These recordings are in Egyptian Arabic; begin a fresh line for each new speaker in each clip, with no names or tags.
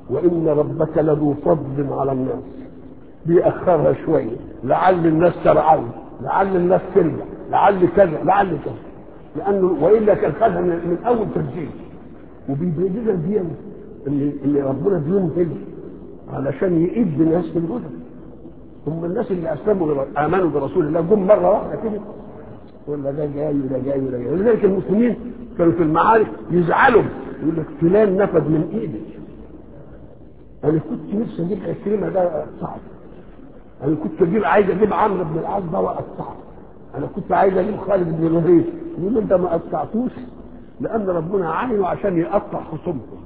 وان ربك لذو فضل على الناس بيأخرها شويه لعل الناس ترعون لعل الناس ترجع لعل كذا لعل كذا لانه والا كان خدها من, من اول تسجيل وبيبين لنا دي اللي, اللي ربنا بيمهل علشان يئد الناس في الهدى هم الناس اللي اسلموا امنوا برسول الله جم مره واحده كده ولا ده جاي وده جاي وده جاي ولذلك المسلمين كانوا في المعارك يزعلوا يقول لك فلان نفذ من ايدي انا كنت نفسي اجيب عكرمه ده صعب انا كنت اجيب عايز اجيب عمرو بن العاص ده واقطعه انا كنت عايز اجيب خالد بن الوليد يقول انت ما قطعتوش لان ربنا عينه عشان يقطع خصومكم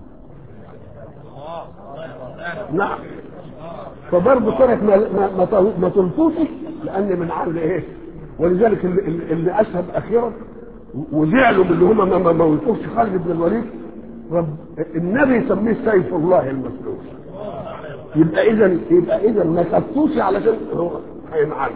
نعم فبرضه كانت ما ما ما, ما تلطوش لان من عامل ايه ولذلك اللي, اللي اسهب اخيرا وزعلوا من اللي هم ما, ما موتوش خالد بن الوليد رب النبي يسميه سيف الله المسلول يبقى اذا يبقى اذا ما كفتوش علشان هو هينعلق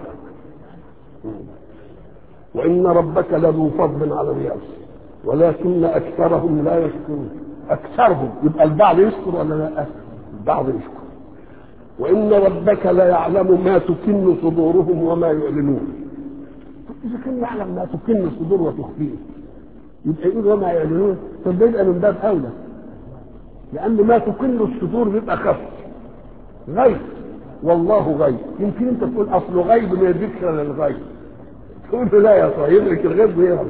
وان ربك لذو فضل على الناس ولكن اكثرهم لا يشكرون اكثرهم يبقى البعض يشكر ولا لا البعض يشكر وان ربك لا يعلم ما تكن صدورهم وما يعلنون اذا كان يعلم ما تكن الصدور وتخفيه يبقى يقول وما يعلنون طب ده يبقى من باب اولى لان ما تكن الصدور بيبقى خف غيب والله غيب يمكن انت تقول اصل غيب ما يدركش الا الغيب تقول له لا يا صاحبي يدرك الغيب ويعلم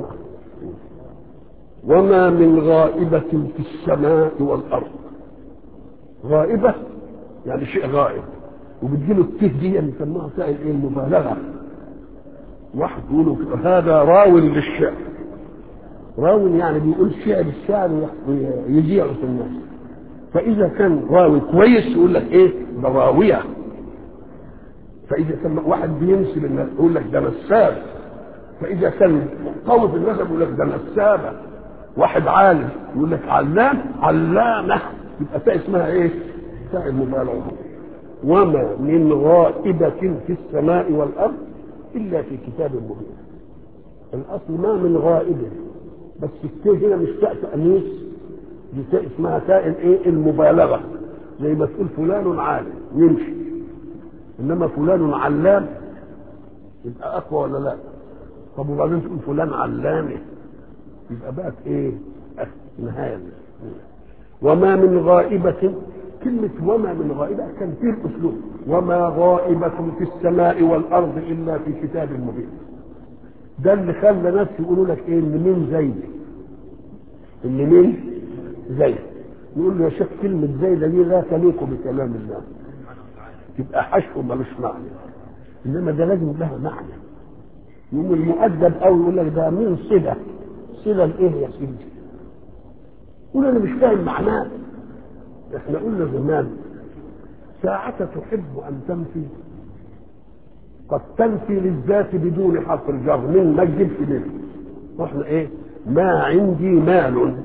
وما من غائبة في السماء والأرض غائبة يعني شيء غائب وبتجيله الته دي بيسموها سائل ايه المبالغة واحد يقول هذا راو للشعر راو يعني بيقول شعر الشعر ويذيعه في الناس فإذا كان راوي كويس يقول لك ايه ده راوية فإذا كان واحد بينسب الناس يقول لك ده نساب فإذا كان قوي في النسب يقول لك ده نسابة واحد عالم يقول لك علام علامة يبقى تاء اسمها ايه؟ تاء المبالغة وما من غائبة في السماء والأرض إلا في كتاب مبين الأصل ما من غائبة بس التاء هنا مش تاء تأنيث دي تاء اسمها تاء الايه؟ المبالغة زي ما تقول فلان عالم يمشي إنما فلان علام يبقى أقوى ولا لا؟ طب وبعدين تقول فلان علامه يبقى بقت ايه نهاية وما من غائبة كلمة وما من غائبة كان فيه الأسلوب وما غائبة في السماء والأرض إلا في كتاب مبين ده اللي خلى ناس يقولوا لك ايه ان مين زيد ان مين زيد نقول له يا شيخ كلمة زيد دي لا تليق بكلام الله تبقى حشو ملوش معنى انما ده لازم لها معنى يقوم المؤدب قوي يقول لك ده مين صله صله لايه يا سيدي يقول انا مش فاهم معناه احنا قلنا زمان ساعة تحب ان تنفي قد تنفي للذات بدون حرف الجر من ما تجيبش منه واحنا ايه ما عندي مال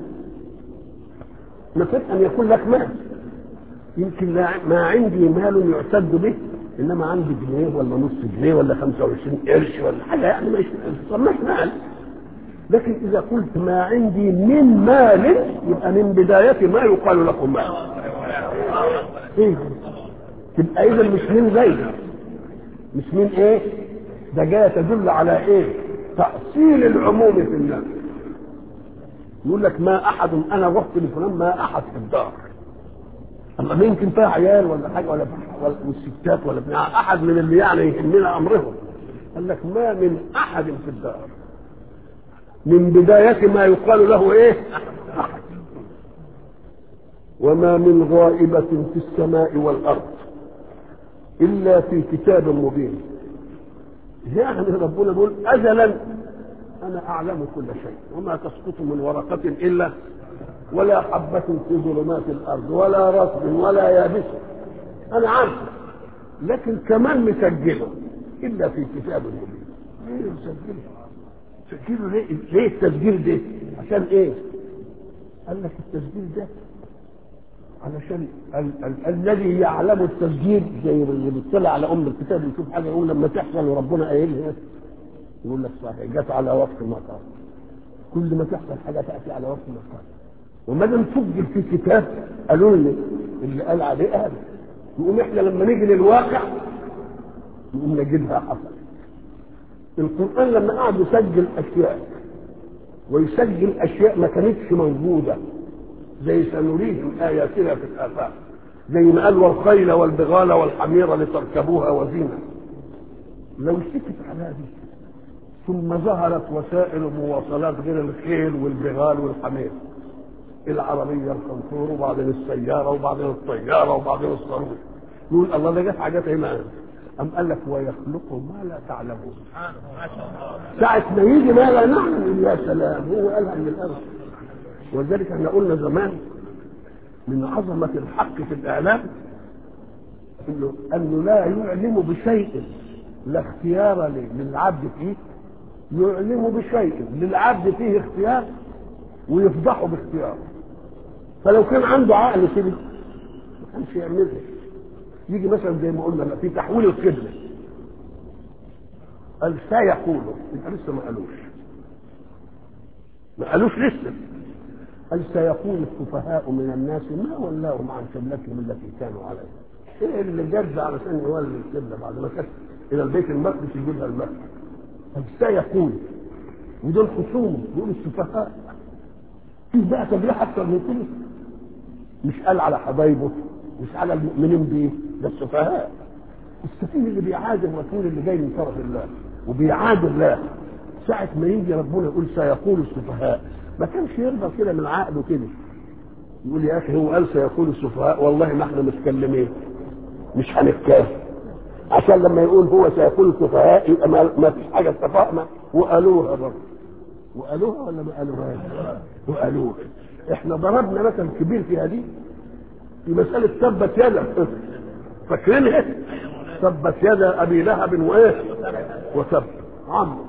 نفت ان يكون لك مال يمكن لا ما عندي مال يعتد به انما عندي جنيه ولا نص جنيه ولا 25 قرش ولا حاجه يعني مش مش مال لكن اذا قلت ما عندي من مال يبقى من بدايه ما يقال لكم مال ايه تبقى اذا مش من زي مش من ايه ده جايه تدل على ايه تاصيل العموم في الناس يقول لك ما احد انا رحت لفلان ما احد في الدار اما يمكن فيها عيال ولا حاجه ولا ولا والستات ولا بتاع احد من اللي يعني يهمنا امرهم قال لك ما من احد في الدار من بداية ما يقال له ايه احد وما من غائبة في السماء والارض الا في كتاب مبين يعني ربنا يقول ازلا انا اعلم كل شيء وما تسقط من ورقة الا ولا حبة في ظلمات الأرض ولا رطب ولا يابس أنا عارف لكن كمان مسجله إلا في كتاب مبين ليه مسجله؟ مسجله ليه؟ ليه التسجيل ده؟ عشان إيه؟ قال لك التسجيل ده علشان ال- ال- الذي يعلم التسجيل زي اللي بيطلع على ام الكتاب يشوف حاجه يقول لما تحصل وربنا قايلها يقول لك صحيح جت على وقت ما قال كل ما تحصل حاجه تاتي على وقت ما قال وما دام سجل في كتاب قالوا لي اللي قال عليه قال يقوم احنا لما نيجي للواقع نقوم نجدها حصلت القرآن لما قعد يسجل أشياء ويسجل أشياء ما كانتش موجودة زي سنريهم آياتنا في الآفاق زي ما قال والخيل والبغال والحمير لتركبوها وزينة لو سكت على هذه ثم ظهرت وسائل مواصلات غير الخيل والبغال والحمير العربية الخنصور وبعدين السيارة وبعدين الطيارة وبعدين الصاروخ نقول الله ده جت حاجات هنا أم قال لك ويخلق ما لا تعلمون ساعة ما يجي ما لا نعلم يا سلام هو قالها من الأرض ولذلك احنا قلنا زمان من عظمة الحق في الإعلام إنه أنه لا يعلم بشيء لا اختيار للعبد فيه يعلم بشيء للعبد فيه اختيار ويفضحه باختياره فلو كان عنده عقل كده ما كانش يعملها يجي مثلا زي ما قلنا في تحويل القبلة قال سيقولوا يبقى لسه ما قالوش ما قالوش لسه قال سيقول السفهاء من الناس ما ولاهم عن قبلتهم التي كانوا عليها ايه اللي جد علشان يولي القبله بعد ما كانت الى البيت المقدس يجيبها المسجد قال سيقول ودول خصوم يقول السفهاء في بقى تبليح اكثر من كده مش قال على حبايبه مش على المؤمنين بيه ده السفهاء السفيه اللي بيعادي الرسول اللي جاي من طرف الله وبيعادي الله ساعة ما يجي ربنا يقول سيقول السفهاء ما كانش يرضى كده من عقله كده يقول يا اخي هو قال سيقول السفهاء والله ما احنا متكلمين مش هنتكلم عشان لما يقول هو سيقول السفهاء يبقى ما فيش حاجه اتفقنا وقالوها برضه وقالوها ولا ما قالوها وقالوها احنا ضربنا مثل كبير في هذه في مسألة تبت يدا فاكرينها تبت يدا أبي لهب وإيه وتب عمرو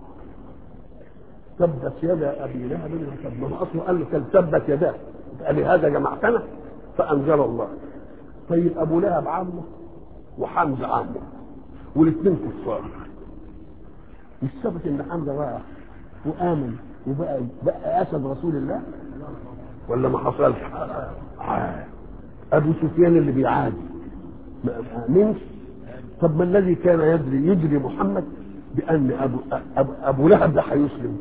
تبت يدا أبي لهب وتب ما أصله قال له كان تبت يداه قال لي هذا جمعتنا فأنزل الله طيب أبو لهب عمه وحمزة عمه والاثنين كفار مش ثبت إن حمزة بقى وآمن وبقى بقى أسد رسول الله ولا ما حصلش؟ آه. ابو سفيان اللي بيعادي ما امنش طب ما الذي كان يدري يدري محمد بان ابو ابو, أبو لهب ده هيسلم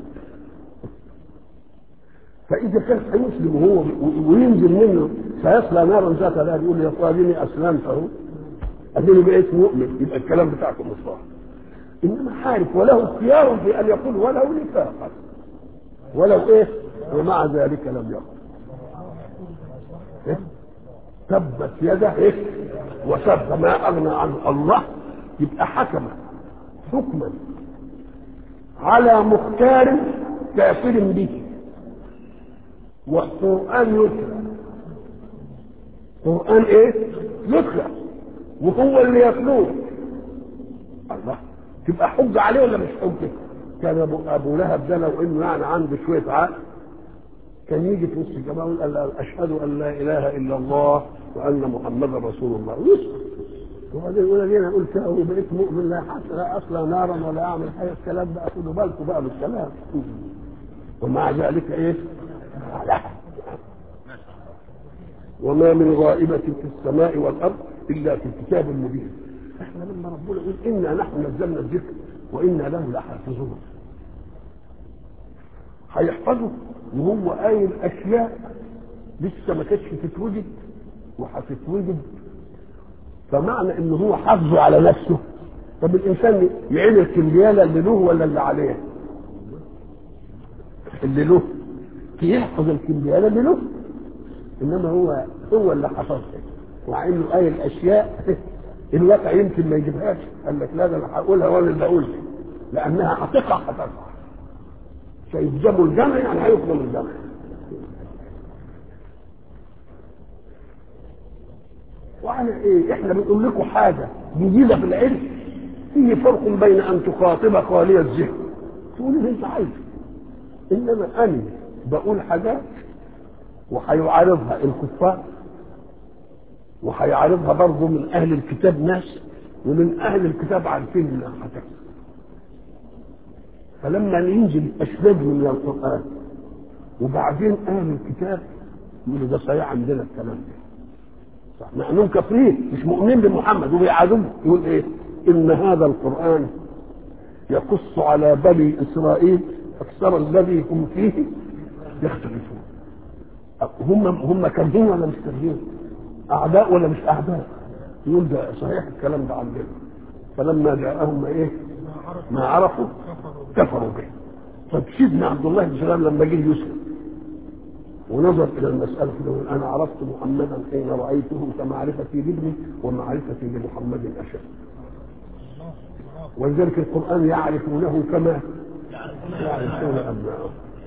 فاذا كان هيسلم وهو وينزل منه سيصلى نارا ذات لهب يقول يا صادني اسلمت اهو اديني بقيت مؤمن يبقى الكلام بتاعكم مش صح انما حارف وله اختيار في ان يقول ولو نفاقا ولو ايه ومع ذلك لم يقل إيه؟ تبت يده ايه وسب ما اغنى عنه الله يبقى حكم حكما على مختار كافر به والقران يتلى قران ايه يتلى وهو اللي يتلوه الله تبقى حجه عليه ولا مش حجه كان ابو ابو لهب ده لو انه يعني عنده شويه عقل كان يجي في وسط الجماعه يقول اشهد ان لا اله الا الله وان محمدا رسول الله ويسكت وبعدين يقول لي انا قلت وبقيت مؤمن لا حتى لا اصلا نارا ولا اعمل حاجه الكلام ده خدوا بالكم بقى بالكلام ومع ذلك ايه؟ لا وما من غائبة في السماء والأرض إلا في كتاب مبين احنا لما ربنا يقول إنا نحن نزلنا الذكر وإنا له لحافظون هيحفظه وهو قايل اشياء لسه ما كانتش تتوجد وهتتوجد فمعنى ان هو حافظه على نفسه طب الانسان يعين الكمبياله اللي له ولا اللي عليه؟ اللي له يحفظ الكمبياله اللي له انما هو هو اللي حفظها مع انه قايل اشياء الواقع يمكن ما يجيبهاش قال لك لا ده انا هقولها وانا اللي اقولها لانها هتقع هتقع سيلزموا الجمع يعني هيطلب الجمع وعلى ايه احنا بنقول لكم حاجه جديده في العلم فيه فرق بين ان تخاطب خالي الذهن تقول اللي انت عايزه انما انا بقول حاجات وهيعارضها الكفار وهيعارضها برضه من اهل الكتاب ناس ومن اهل الكتاب عارفين انها هتحصل فلما ينزل اشداد من القران وبعدين اهل الكتاب يقولوا ده صحيح عندنا الكلام ده صح مع انهم كافرين مش مؤمنين بمحمد وبيعادوه يقول ايه ان هذا القران يقص على بني اسرائيل اكثر الذي هم فيه يختلفون هم هم كارهين ولا مش كارهين اعداء ولا مش اعداء يقول ده صحيح الكلام ده عندنا فلما جاءهم ايه ما عرفوا كفروا به طب سيدنا عبد الله بن سلام لما جه يسلم ونظر الى المساله يقول انا عرفت محمدا حين رايته كمعرفتي لابني ومعرفتي لمحمد اشد ولذلك القران يعرفونه كما يعرفون ابنائهم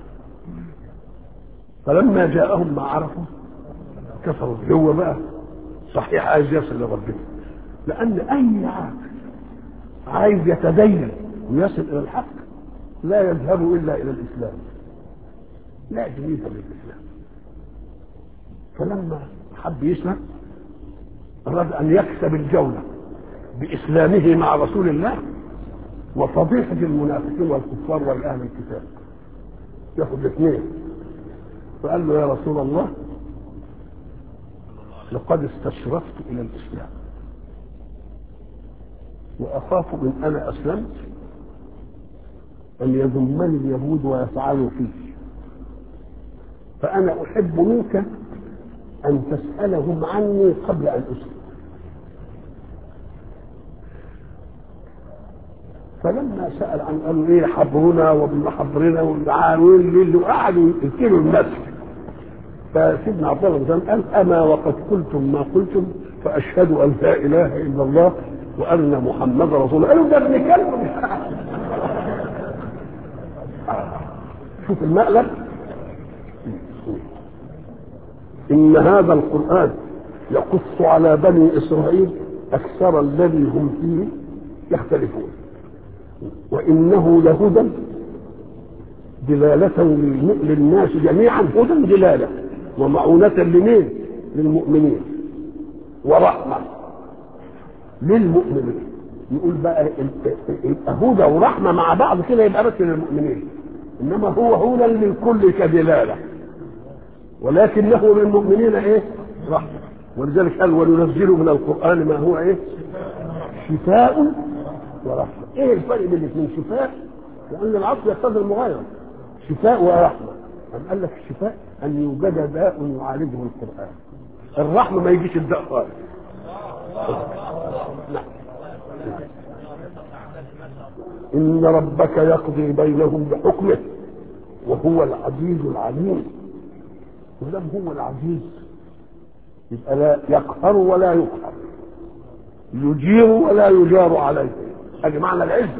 فلما جاءهم ما عرفوا كفروا به هو بقى صحيح عايز يصل لربنا لان اي عاقل عايز يتدين ويصل الى الحق لا يذهب الا الى الاسلام لا جديد للاسلام فلما حب يسلم اراد ان يكسب الجوله باسلامه مع رسول الله وفضيحه المنافقين والكفار والاهل الكتاب ياخذ الاثنين فقال له يا رسول الله لقد استشرفت الى الاسلام واخاف ان انا اسلمت ان يذمني اليهود ويفعلوا فيه فانا احب منك ان تسالهم عني قبل ان اسلم فلما سال عن قالوا ايه حبرنا وابن حبرنا والعاوين وقعدوا يقتلوا المسجد فسيدنا عبد الله بن قال اما وقد قلتم ما قلتم فاشهد ان لا اله الا الله وان محمد رسول الله قالوا ده ابن كلب شوف المقلب ان هذا القران يقص على بني اسرائيل اكثر الذي هم فيه يختلفون وانه لهدى دلالة للناس جميعا هدى دلالة ومعونة لمين؟ للمؤمنين ورحمة للمؤمنين يقول بقى يبقى هدى ورحمة مع بعض كده يبقى بس للمؤمنين إنما هو هدى للكل كدلالة ولكنه للمؤمنين إيه؟ رحمة ولذلك قال وننزل من القرآن ما هو إيه؟ شفاء ورحمة إيه الفرق بين الاثنين شفاء؟ لأن العصر يقتضي المغايرة شفاء ورحمة أم قال لك الشفاء أن يوجد داء يعالجه القرآن الرحمة ما يجيش الداء خالص نعم إن ربك يقضي بينهم بحكمه وهو العزيز العليم ولم هو العزيز يبقى لا يقهر ولا يقهر يجير ولا يجار عليه ادي معنى العزه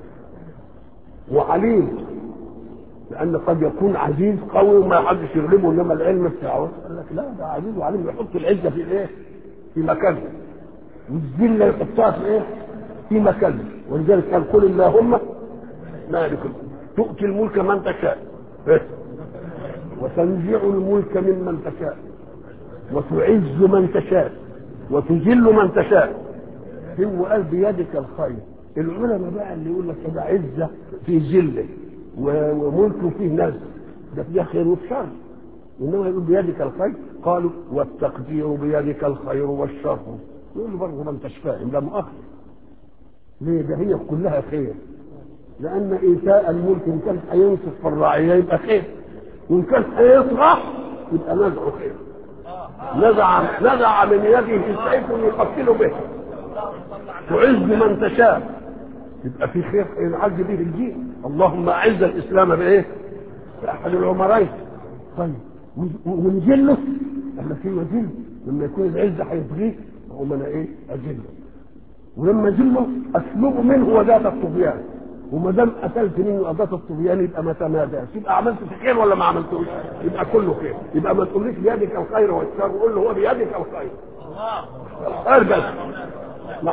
وعليم لان قد يكون عزيز قوي وما حدش يغلبه انما العلم بتاعه قال لك لا ده عزيز وعليم يحط العزه في ايه؟ في مكانها والذله يحطها في ايه؟ في مكانها ولذلك قال قل اللهم مالك تؤتي الملك من تشاء إيه؟ وتنزع الملك ممن تشاء وتعز من تشاء وتذل من تشاء هو قال بيدك الخير العلماء بقى اللي يقول لك ده عزه في ذله وملكه فيه نزل ده فيها خير وفي شر انما يقول بيدك الخير قالوا والتقدير بيدك الخير والشر يقول له برضه ما انتش فاهم ده مؤخر ليه ده هي كلها خير لان ايتاء الملك ان كان هينصف في الرعيه يبقى خير وان كان هيطرح يبقى نزعه خير نزع نزع من يده سيف يقتل به تعز من تشاء يبقى في خير يعز به الدين اللهم اعز الاسلام بايه؟ باحد العمرين طيب ونجله احنا في وزن لما يكون العزه هيطغيه اقوم انا ايه؟ اجله ولما اجله اسلبه منه وذات الطغيان وما دام قتلت منه اداه الطغيان يبقى ما تماداش يبقى عملت في خير ولا ما عملتوش؟ يبقى كله خير يبقى ما تقوليش بيدك الخير والشر قول له هو بيدك الخير الله بس نعم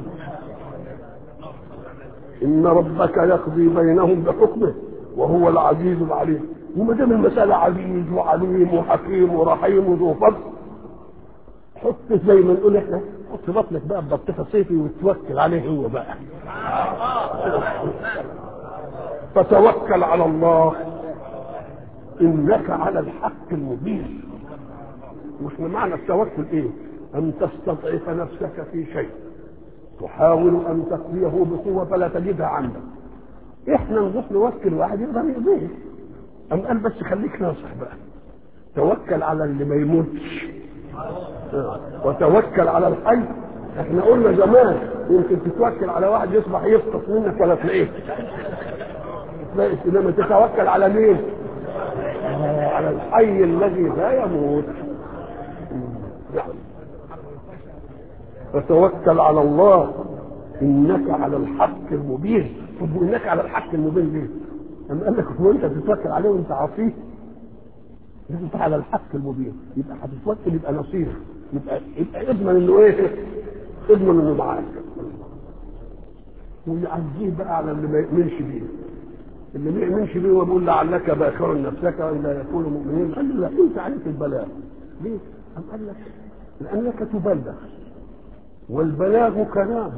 ان ربك يقضي بينهم بحكمه وهو العزيز العليم وما دام المساله عزيز وعليم وحكيم ورحيم وذو فضل حط زي ما نقول احنا حط بطنك بقى ببطيخه صيفي وتوكل عليه هو بقى فتوكل على الله انك على الحق المبين مش معنى التوكل ايه أن تستضعف نفسك في شيء تحاول أن تقضيه بقوة فلا تجدها عندك احنا نروح نوكل واحد يقدر يقضيه أم قال بس خليك ناصح بقى توكل على اللي ما يموتش وتوكل على الحي احنا قلنا زمان يمكن تتوكل على واحد يصبح يسقط منك ولا تلاقيه تلاقي انما تتوكل على مين؟ على الحي الذي لا يموت نعم فتوكل على الله انك على الحق المبين طب انك على الحق المبين ليه؟ أما قال لك هو انت تتوكل عليه وانت عصيه انت على الحق المبين يبقى هتتوكل يبقى نصير يبقى يبقى اضمن انه ايه؟ اضمن انه معاك ويعزيه بقى على اللي ما يؤمنش بيه اللي ما يؤمنش بيه ويقول لعلك باخر نفسك وان لا يكونوا مؤمنين قال له لا انت عليك البلاغ ليه؟ قام قال لك لانك تبلغ والبلاغ كلام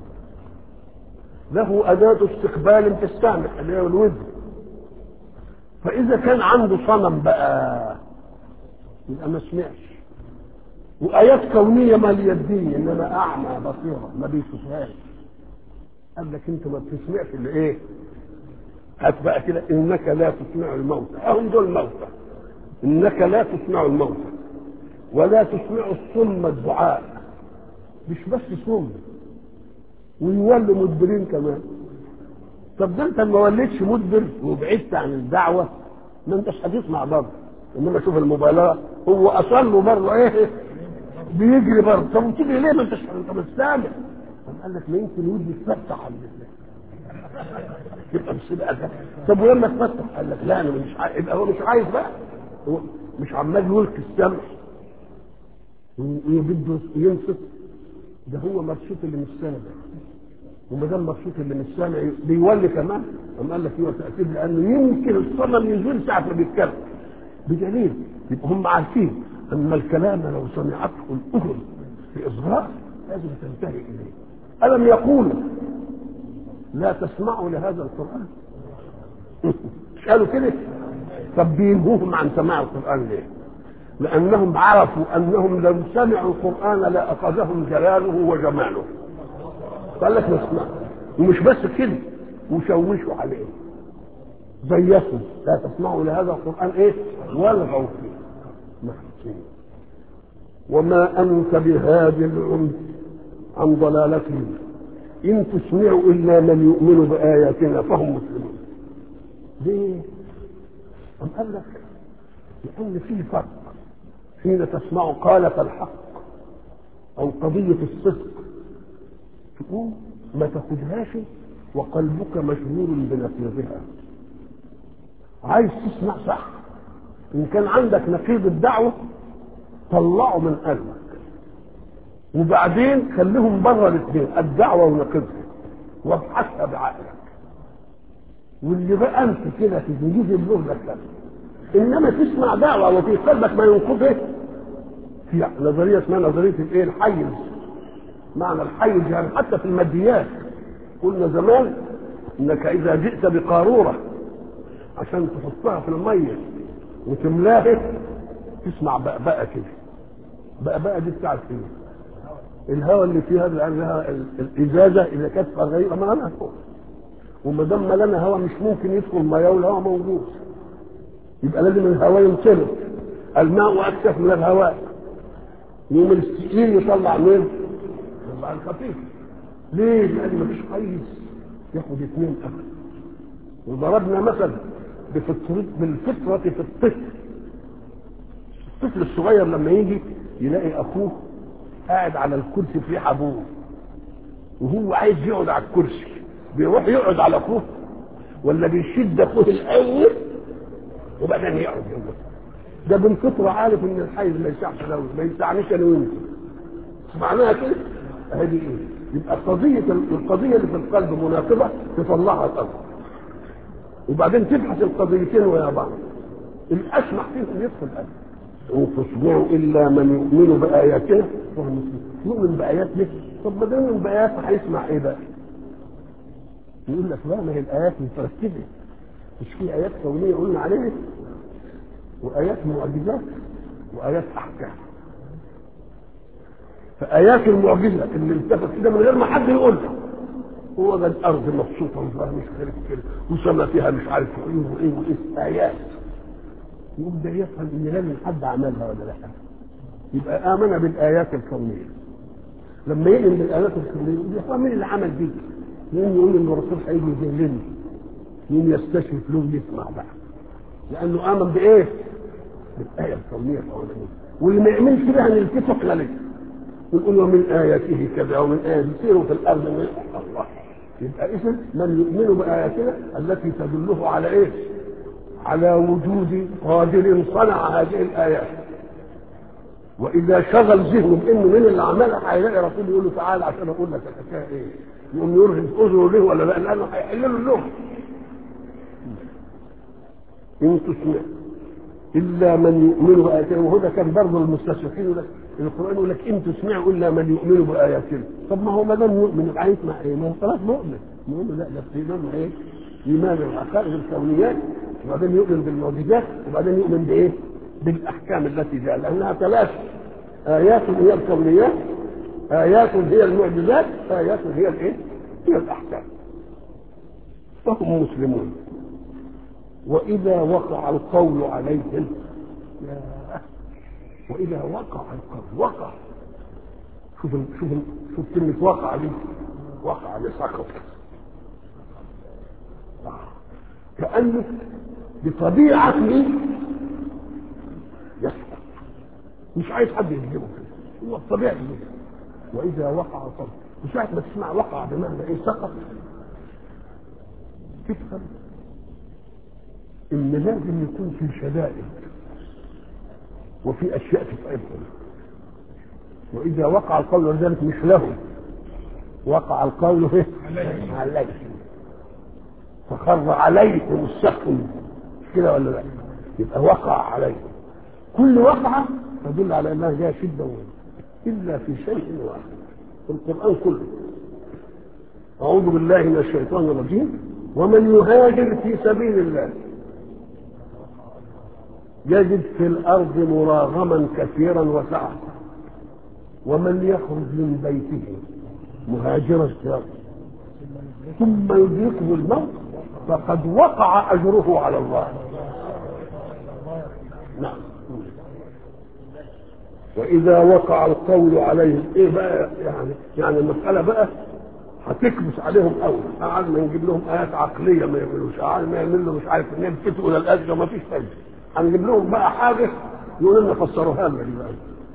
له أداة استقبال في السامع اللي هو الوزن فإذا كان عنده صنم بقى يبقى ما سمعش وآيات كونية ما ليديه إنما أعمى بصيرة ما بيشوفهاش قال لك أنت ما بتسمعش اللي إيه؟ هات بقى كده إنك لا تسمع الموتى أهم دول موتى إنك لا تسمع الموتى ولا تسمع الصم الدعاء مش بس صم ويولوا مدبرين كمان طب ده انت ما وليتش مدبر وبعدت عن الدعوه ما انتش هتسمع برضه انما شوف المبالغه هو اصل له برضه ايه بيجري برضه طب وتيجي ليه ما انتش انت مش سامع طب قال لك ما يمكن ودني تفتح عن يبقى مش بقى ده طب ولما تفتح قال لك لا انا مش عايز يبقى هو مش عايز بقى هو مش عمال يلقي السمع وبده ينصت ده هو مبسوط اللي مش سامع وما دام مبسوط اللي مش سامع بيولي كمان قام قال لك ايوه تاكيد لانه يمكن الصنم يزول ساعه ما بيتكلم بدليل يبقى هم عارفين ان الكلام لو سمعته الاذن في اصغاء لازم تنتهي اليه الم يقولوا لا تسمعوا لهذا القران مش قالوا كده طب بينهوهم عن سماع القران ليه؟ لانهم عرفوا انهم لو سمعوا القران لاخذهم جلاله وجماله قال لك نسمع ومش بس كده وشوشوا عليه زيفوا لا تسمعوا لهذا القران ايه والغوا فيه محسين وما انت بهادي العمي عن ضلالتهم ان تسمعوا الا من يؤمن باياتنا فهم مسلمون ليه؟ أم قال لك لان في فرق حين تسمع قالة الحق أو قضية الصدق تقوم ما تاخدهاش وقلبك مشغول بنقيضها عايز تسمع صح إن كان عندك نقيض الدعوة طلعه من قلبك وبعدين خليهم بره الاثنين الدعوة ونقيضها وابحثها بعقلك واللي بقى انت كده تجيب اللغة لك انما تسمع دعوه وفي قلبك ما ينقضه في نظريه اسمها نظريه الايه الحيز معنى الحيز يعني حتى في الماديات قلنا زمان انك اذا جئت بقاروره عشان تحطها في الميه وتملاها تسمع بقبقه كده بقبقه دي بتاعت ايه؟ الهواء اللي فيها الازازه اذا كانت غريبه ما لها فوق وما دام لنا هواء مش ممكن يدخل ميه والهواء موجود يبقى لازم الهواء ينطلق الماء اكثف من الهواء يوم الثقيل يطلع مين؟ يطلع الخفيف ليه؟ لان مفيش حيز ياخد اثنين اخر وضربنا مثل بفطرة بالفطرة في الطفل الطفل الصغير لما يجي يلاقي اخوه قاعد على الكرسي في ابوه وهو عايز يقعد على الكرسي بيروح يقعد على اخوه ولا بيشد اخوه الاول وبعدين يقعد هو ده بالفطرة عارف ان الحيز ما يسعش له ما يسعنيش انا وانت معناها كده هذه ايه يبقى قضية القضية اللي في القلب مناقضة تطلعها الأرض وبعدين تبحث القضيتين ويا بعض الأسمح فيهم يدخل القلب إن تصبحوا إلا من يؤمن بآياتنا وهو مسلم يؤمن بآياتنا طب ما دام يؤمن بآياتنا هيسمع إيه بقى؟ يقول لك لا ما هي الآيات مترتبة مش في آيات كونية قلنا عليها وآيات معجزات وآيات أحكام فآيات المعجزة اللي التفت كده من غير ما حد يقولها هو ده الأرض مبسوطة وفيها مش عارف كده وسما فيها مش عارف إيه وإيه وإيه آيات يقوم ده يفهم إن لازم حد عملها ولا لا يبقى آمن بالآيات الكونية لما يؤمن بالآيات الكونية يقول يا أخوان مين اللي عمل دي؟ يقوم يقول إن الرسول هيجي يذلني يقوم يستشرف له يسمع بقى لأنه آمن بإيه؟ بالآية الكونية الأولانية واللي ما يؤمنش بها نلتفت عليه ونقول ومن آياته كذا ومن آياته سيروا في الأرض من الله يبقى إذا من يؤمن بآياتنا التي تدله على إيه؟ على وجود قادر صنع هذه الآيات وإذا شغل ذهنه بإنه من اللي عملها هيلاقي رسول يقول له تعالى عشان أقول لك الحكاية إيه؟ يقوم يرهب أذنه له ولا لا؟ لأنه هيحل له اللغة إن تسمع إلا من يؤمن بآياتنا وهذا كان برضه المستشرقين يقول لك القرآن يقول لك إن تسمعوا إلا من يؤمن بآياتنا طب ما هو ما دام يؤمن يبقى هيسمع إيه؟ ما هو خلاص مؤمن نقول له لا ده إيمان إيه؟ إيمان العقائد الكونيات وبعدين يؤمن بالمعجزات وبعدين يؤمن بإيه؟ بالأحكام التي جاء لأنها ثلاث آيات هي الكونيات آيات هي المعجزات آيات هي الإيه؟ هي الأحكام فهم مسلمون وإذا وقع القول عليهم يا وإذا وقع القول وقع شوف شوف شوف كلمة وقع دي وقع لسقط كأنه بطبيعته يسقط مش عايز حد يجيبه كده هو الطبيعي كده وإذا وقع القول وساعة ما تسمع وقع بمعنى إيه سقط تفهم ان لازم يكون في شدائد وفي اشياء تتعبهم واذا وقع القول ولذلك مش له وقع القول ايه عليه فخر عليهم السقف مش كده ولا لا يبقى وقع عليهم كل وقعه تدل على انها جايه شده الا في شيء واحد في القران كله اعوذ بالله من الشيطان الرجيم ومن يهاجر في سبيل الله يجد في الأرض مراغما كثيرا وسعة ومن يخرج من بيته مهاجرا الشر ثم يدركه الموت فقد وقع أجره على الله نعم وإذا وقع القول عليهم إيه بقى يعني يعني المسألة بقى هتكبس عليهم قوي قعدنا نجيب لهم آيات عقلية ما يعملوش قعدنا نعمل له مش عارف نلفتوا إلى الأجر وما فيش فايدة هنجيب لهم بقى حاجة يقول لنا فسروها لنا دي بقى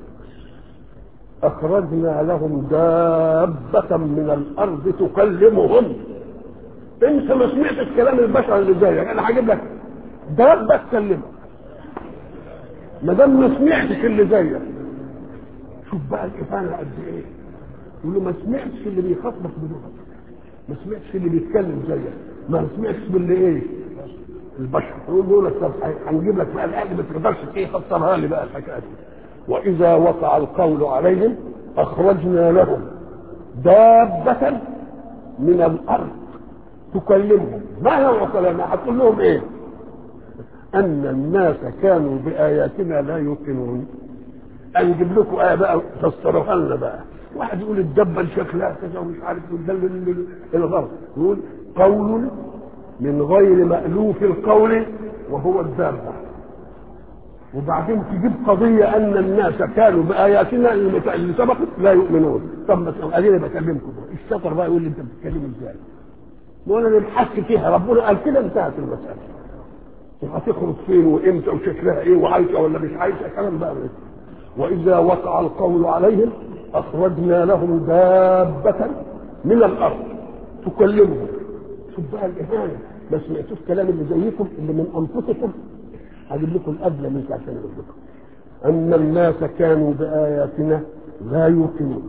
أخرجنا لهم دابة من الأرض تكلمهم أنت ما سمعتش كلام البشر اللي زيك أنا هجيب لك دابة تكلمك ما دام ما سمعتش اللي زيك شوف بقى الإفانة قد إيه يقول له ما سمعتش اللي بيخاطبك بلغتك ما سمعتش اللي بيتكلم زيك ما سمعتش باللي إيه البشر يقول لك طب هنجيب لك بقى الايه ما تقدرش ايه فسرها لي بقى الحكايه دي واذا وقع القول عليهم اخرجنا لهم دابة من الارض تكلمهم ما نوع كلامها هتقول لهم ايه ان الناس كانوا باياتنا لا يوقنون نجيب لكم ايه بقى فسروها لنا بقى واحد يقول الدبه شكلها كذا ومش عارف يدل الغرب يقول قول من غير مألوف القول وهو الدابة وبعدين تجيب قضية أن الناس كانوا بآياتنا اللي سبقت لا يؤمنون طب ما أدينا بكلمكم الشطر بقى يقول لي أنت بتتكلم إزاي؟ وأنا نبحث فيها ربنا قال كده انتهت المسألة هتخرج فين وامتى وشكلها ايه وعايشه ولا مش عايشه كلام بقى من واذا وقع القول عليهم اخرجنا لهم دابه من الارض تكلمهم شوف بقى الاهانه ما سمعتوش كلام اللي زيكم اللي من انفسكم هجيب لكم الادنى منك عشان اقول لكم ان الناس كانوا باياتنا لا يوقنون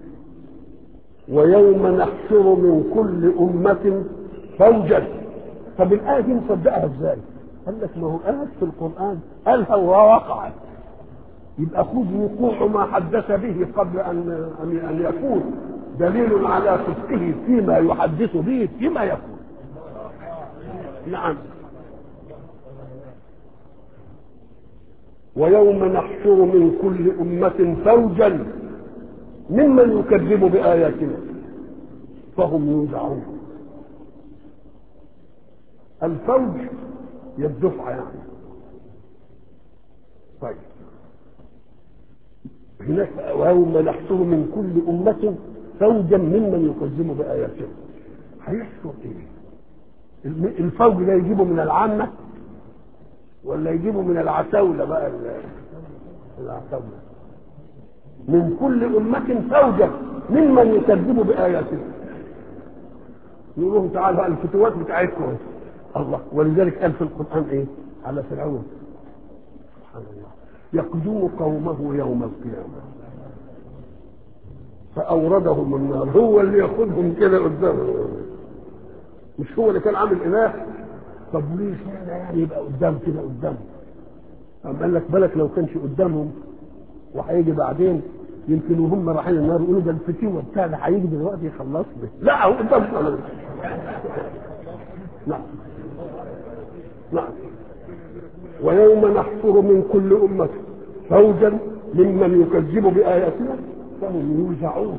ويوم نحشر من كل امه فوجا طب الايه دي نصدقها ازاي؟ قال لك ما هو آيات في القرآن قالها ووقعت يبقى خذ وقوع ما حدث به قبل أن أن أن يكون دليل على صدقه فيما يحدث به فيما يكون نعم ويوم نحشر من كل أمة فوجا ممن يكذب بآياتنا فهم يوزعون الفوج هي الدفعة يعني طيب هناك ويوم نحشر من كل أمة فوجا ممن يكذب بآياتنا هيحشر إيه؟ الفوج ده يجيبه من العامة ولا يجيبه من العتاولة بقى العتاولة من كل أمة فوجا ممن يكذب بآياتنا يقول لهم تعالوا بقى الفتوات بتاعتكم الله ولذلك قال في القرآن إيه على فرعون سبحان الله يقدم قومه يوم القيامة فأوردهم النار هو اللي ياخذهم كده قدامه مش هو اللي كان عامل إله طب ليه اشمعنى يعني يبقى قدام كده قدامه قام قال لك بالك لو كانش قدامهم وهيجي بعدين يمكن وهم رايحين النار يقولوا ده الفتيوه بتاع ده هيجي دلوقتي يخلصني لا هو قدامهم نعم نعم ويوم نحشر من كل أمة فوجا ممن يكذب بآياتنا فهم يوزعون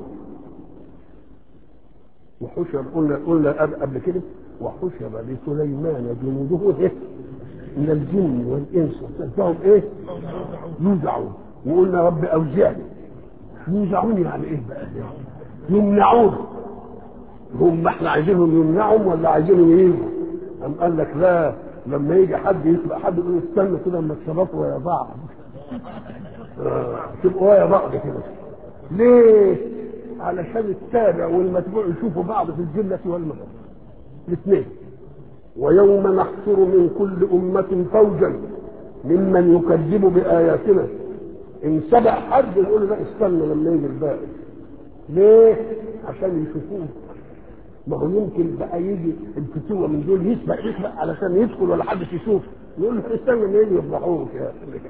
وحشر قلنا قلنا قبل كده وحشر لسليمان جنوده إيه؟ من الجن والإنس فهم إيه؟ يوزعون وقلنا رب أوزعني يوزعون يعني إيه بقى؟ يمنعون هم احنا عايزينهم يمنعهم ولا عايزينهم يجوا؟ أم قال لك لا لما يجي حد يسبق حد يقول استنى كده اما تشربوا ويا بعض آه، تبقوا ويا بعض كده ليه؟ علشان التابع والمتبوع يشوفوا بعض في الجنة والمغرب الاثنين ويوم نحشر من كل أمة فوجا ممن يكذب بآياتنا إن سبق حد يقول لا استنى لما يجي الباقي ليه؟ عشان يشوفوه ما هو يمكن بقى يجي الفتوة من دول يسبق يسبق علشان يدخل ولا حد يشوف يقول له استنى لما يجي يفضحوك يا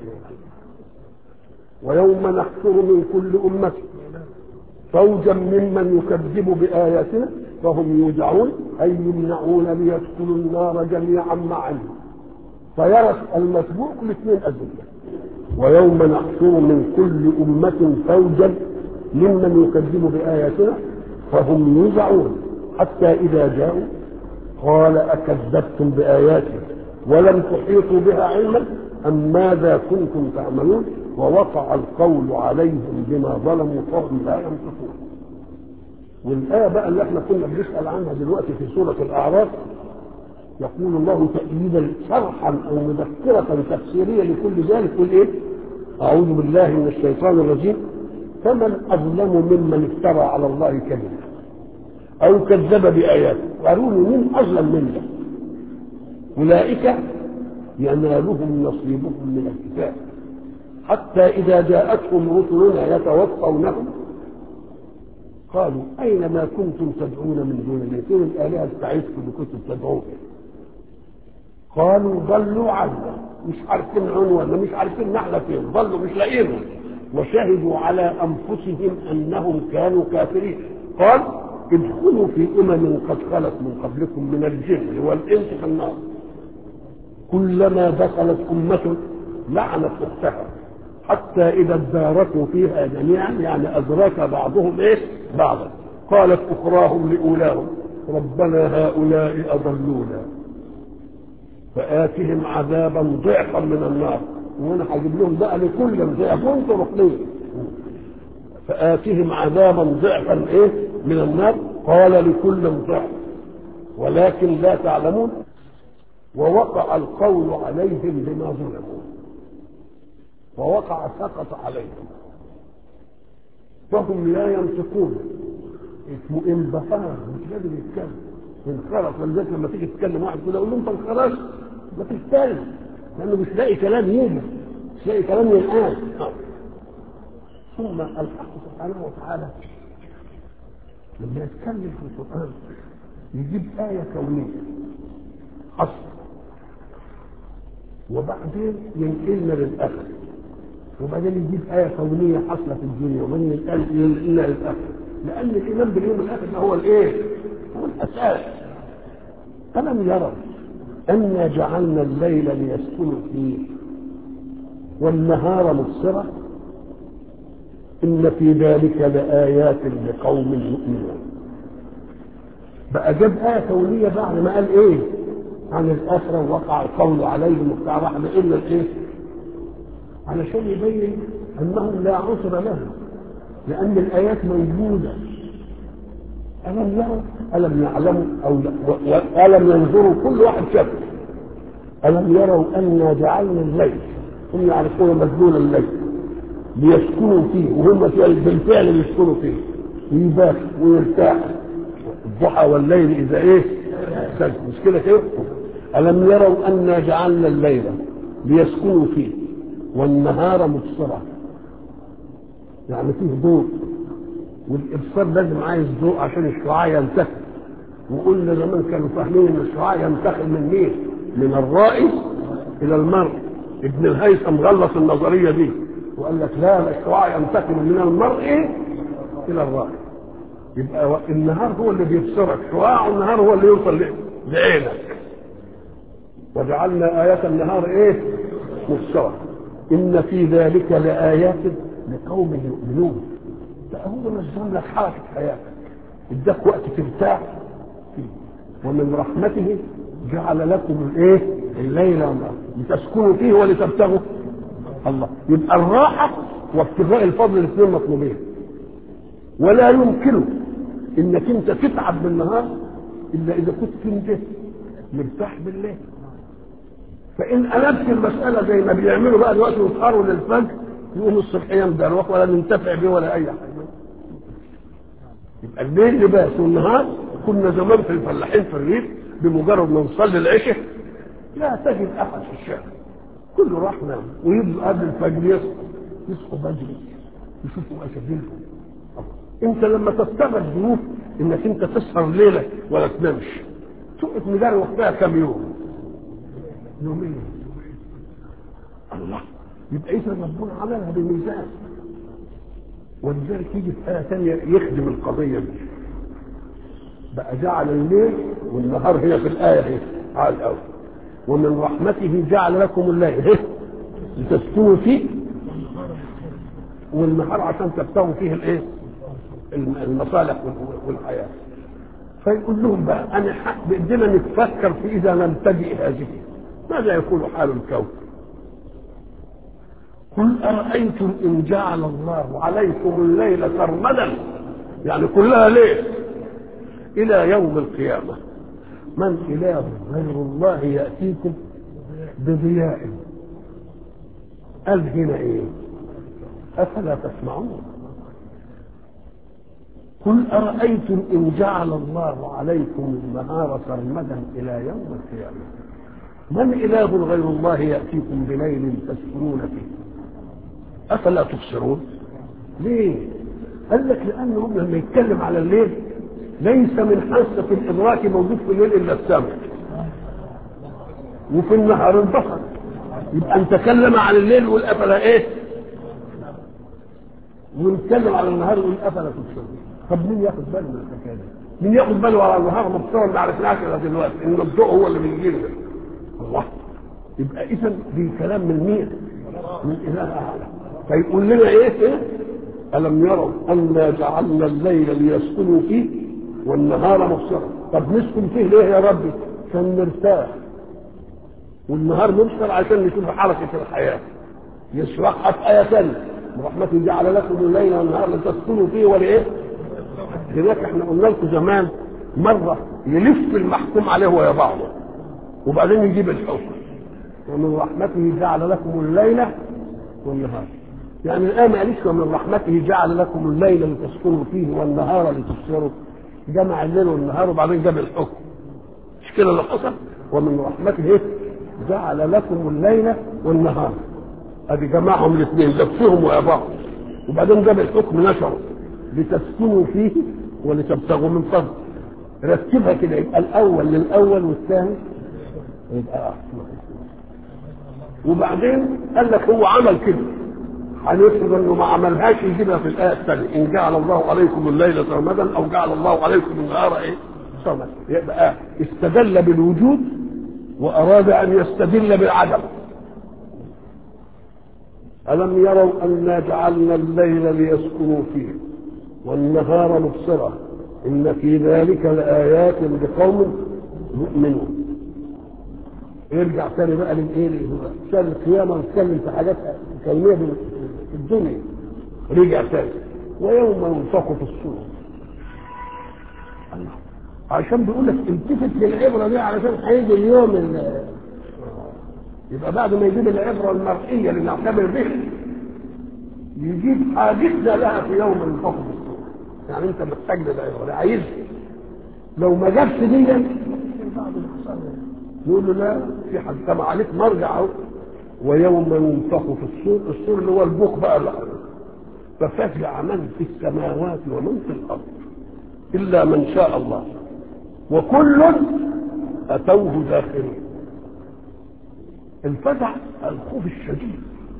ويوم نحشر من كل أمة فوجا ممن يكذب بآياتنا فهم يوجعون أي يمنعون ليدخلوا النار جميعا معا فيرى المتبوع الاثنين أذلة ويوم نحشر من كل أمة فوجا ممن يكذب بآياتنا فهم يوزعون حتى إذا جاءوا قال أكذبتم بآياتي ولم تحيطوا بها علما أم ماذا كنتم تعملون ووقع القول عليهم بما ظلموا فهم لا ينطقون والآية بقى اللي احنا كنا بنسأل عنها دلوقتي في سورة الأعراف يقول الله تأييدا شرحا أو مذكرة تفسيرية لكل ذلك يقول إيه؟ أعوذ بالله من الشيطان الرجيم فمن أظلم ممن افترى على الله كذبا أو كذب بآياته قالوا من أظلم منه أولئك ينالهم نصيبهم من الكتاب حتى إذا جاءتهم رسلنا يتوفونهم قالوا أين ما كنتم تدعون من دون الله فين الآلهة بتاعتكم اللي كنتم تدعون قالوا ضلوا عنا مش عارفين عنوان مش عارفين نحن فين ضلوا مش لاقيينهم وشهدوا على أنفسهم أنهم كانوا كافرين قال ادخلوا في أمم قد خلت من قبلكم من الجن والإنس في النار كلما دخلت أمة لعنت أختها حتى إذا اداركوا فيها جميعا يعني أدرك بعضهم إيه بعضا قالت أخراهم لأولاهم ربنا هؤلاء أضلونا فآتهم عذابا ضعفا من النار وأنا هجيب لهم بقى لكل ضعف وانتم رقمين فآتهم عذابا ضعفا إيه من النار قال لكل ضعف ولكن لا تعلمون ووقع القول عليهم بما ظلموا ووقع سقط عليهم فهم لا ينطقون اسمه انبهار مش قادر يتكلم انخرط ولذلك لما تيجي تتكلم واحد كده يقول له انت انخرطت ما تتكلم لانه مش لاقي كلام يجي مش لاقي كلام ينقال ثم الحق سبحانه وتعالى لما يتكلم في القران يجيب آية كونية حصر وبعدين ينقلنا للآخر وبعدين يجيب آية كونية حاصلة في الدنيا وبعدين ينقلنا للآخر لأن الإيمان باليوم الآخر ده هو الإيه؟ هو الأساس ألم يروا أنا جعلنا الليل ليسكنوا فيه والنهار مبصرة إن في ذلك لآيات لقوم يؤمنون بقى جاب آية كونية بعد ما قال إيه عن الآخرة وقع القول عليهم وبتاع راح إلا الإيه علشان يبين أنهم لا عذر لهم لأن الآيات موجودة ألم يروا ألم يعلموا أو ألم ينظروا كل واحد شاف ألم يروا أنا جعلنا الليل هم يعرفون مدلول الليل ليسكنوا فيه وهم بالفعل يسكنوا فيه ويبات ويرتاح الضحى والليل إذا إيه سجد مش كده كده ألم يروا أنا جعلنا الليل ليسكنوا فيه والنهار مبصرا يعني فيه ضوء والابصار لازم عايز ضوء عشان الشعاع ينتقل وقلنا زمان كانوا فاهمين ان الشعاع ينتقل من مين؟ من الرائي الى المرء ابن الهيثم غلط النظريه دي وقال لك لا الشعاع ينتقل من المرء الى الرائي يبقى النهار هو اللي بيبصرك شعاع النهار هو اللي يوصل لعينك وجعلنا آية النهار ايه؟ مبصرة إن في ذلك لآيات لقوم يؤمنون ده هو نظم لك حركة حياتك اداك وقت ترتاح فيه ومن رحمته جعل لكم الايه الليل والنهار لتسكنوا فيه ولتبتغوا الله يبقى الراحة وابتغاء الفضل الاثنين مطلوبين ولا يمكن انك انت تتعب بالنهار الا اذا كنت انت مرتاح بالليل فان قلبت المساله زي ما بيعملوا بقى دلوقتي يسهروا للفجر يقوموا الصبح يمدروك ولا ننتفع به ولا اي حاجه يبقى الليل لباس والنهار كنا زمان في الفلاحين في الريف بمجرد ما نصلي العشاء لا تجد احد في الشارع كله راح نام ويبقى قبل الفجر يصحوا يصحوا بدري يشوفوا اشغالهم انت لما تستغرب ظروف انك انت تسهر ليله ولا تنامش تقعد مدار وقتها كم يوم يومين الله يبقى اذا ربنا عملها بميزان ولذلك يجي في آية ثانية يخدم القضية دي بقى جعل الليل والنهار هي في الآية هي على الأول ومن رحمته جعل لكم الليل هي لتسكنوا فيه والنهار عشان تبتغوا فيه الايه؟ المصالح والحياة فيقول لهم بقى أنا بدنا نتفكر في إذا لم تجئ هذه ماذا يكون حال الكون؟ قل أرأيتم إن جعل الله عليكم الليل سرمدا يعني كلها ليل إلى يوم القيامة من إله غير الله يأتيكم بضياء قال هنا إيه أفلا تسمعون قل أرأيتم إن جعل الله عليكم النهار سرمدا إلى يوم القيامة من إله غير الله يأتيكم بليل تسكنون فيه افلا تبصرون ليه قال لك لانهم لما يتكلم على الليل ليس من حاسه الادراك موجود في الليل الا السمع وفي النهار البصر يبقى نتكلم عن الليل يقول افلا ايه ونتكلم على النهار يقول افلا تبصرون طب مين ياخد باله من الحكايه دي؟ مين ياخد باله على النهار مبصرا ما عرفناش الا دلوقتي ان الضوء هو اللي بيجي لنا الله يبقى اذا دي كلام من مين؟ من اله اعلى فيقول لنا ايه, إيه؟ الم يروا انا جعلنا الليل ليسكنوا فيه والنهار مبصرا طب نسكن فيه ليه يا ربي عشان نرتاح والنهار مبصر عشان نشوف حركه الحياه يشرحها في ايه ثانيه برحمته جعل لكم الليل والنهار لتسكنوا فيه ولايه هناك احنا قلنا لكم زمان مره يلف المحكوم عليه ويا بعضه وبعدين يجيب الحكم ومن رحمته جعل لكم الليل والنهار يعني الآية ما قالش ومن رحمته جعل لكم الليل لتسكنوا فيه والنهار لتبصروا جمع الليل والنهار وبعدين جاب الحكم مش كده اللي حصل ومن رحمته ايه جعل لكم الليل والنهار ادي جمعهم الاثنين لبسهم ويا بعض وبعدين جاب الحكم نشره لتسكنوا فيه ولتبتغوا من فضل رتبها كده يبقى الاول للاول والثاني يبقى وبعدين قال لك هو عمل كده هنفرض انه ما عملهاش يجيبها في الايه الثانيه ان جعل الله عليكم الليل سرمدا او جعل الله عليكم النهار ايه سرمدا يبقى استدل بالوجود واراد ان يستدل بالعدم ألم يروا أنا جعلنا الليل ليسكنوا فيه والنهار مبصرة إن في ذلك لآيات لقوم يؤمنون يرجع تاني بقى للايه عشان القيامة نتكلم في حاجات كونية في الدنيا رجع تاني ويوم ينفخ في الصور الله عشان بيقول لك التفت للعبرة دي علشان هيجي اليوم ال- يبقى بعد ما يجيب العبرة المرئية اللي نعتبر بها يجيب حاجتنا لها في يوم ينفخ في الصور يعني انت محتاج للعبرة ده عايزها لو ما جابش دي يقول له لا في حد طب عليك مرجع اهو ويوم ينفخ في الصور الصور اللي هو البوق بقى اللي ففزع من في السماوات ومن في الارض الا من شاء الله وكل اتوه داخلين الفزع الخوف الشديد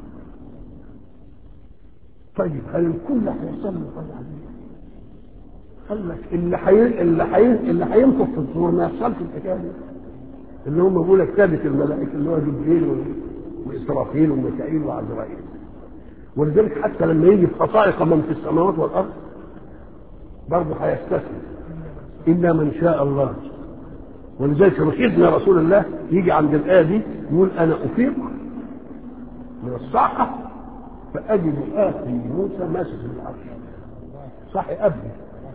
طيب هل الكل هيحصل له فزع دي؟ قال لك اللي حي... اللي حي... اللي هينفخ في الصور ما يحصلش الحكايه دي اللي هم بيقول لك ثابت الملائكه اللي هو جبريل و... واسرافيل وميكائيل وعزرائيل ولذلك حتى لما يجي في خصائص من في السماوات والارض برضه هيستثني الا من شاء الله ولذلك رشدنا رسول الله يجي عند الايه دي يقول انا افيق من الصعقه فاجد اخي موسى ماسك العرش صح قبلي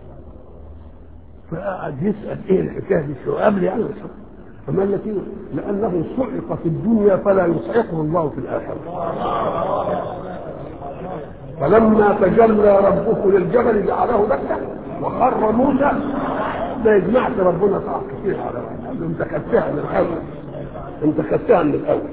فقعد يسال ايه الحكايه دي شو قبلي يعني فما قال لك إيه؟ لانه صعق في الدنيا فلا يصعقه الله في الاخره فلما تجلى ربه للجبل جعله دكا وخر موسى ده يجمعت ربنا صعق كتير على بعض. انت خدتها من الاول انت خدتها من الاول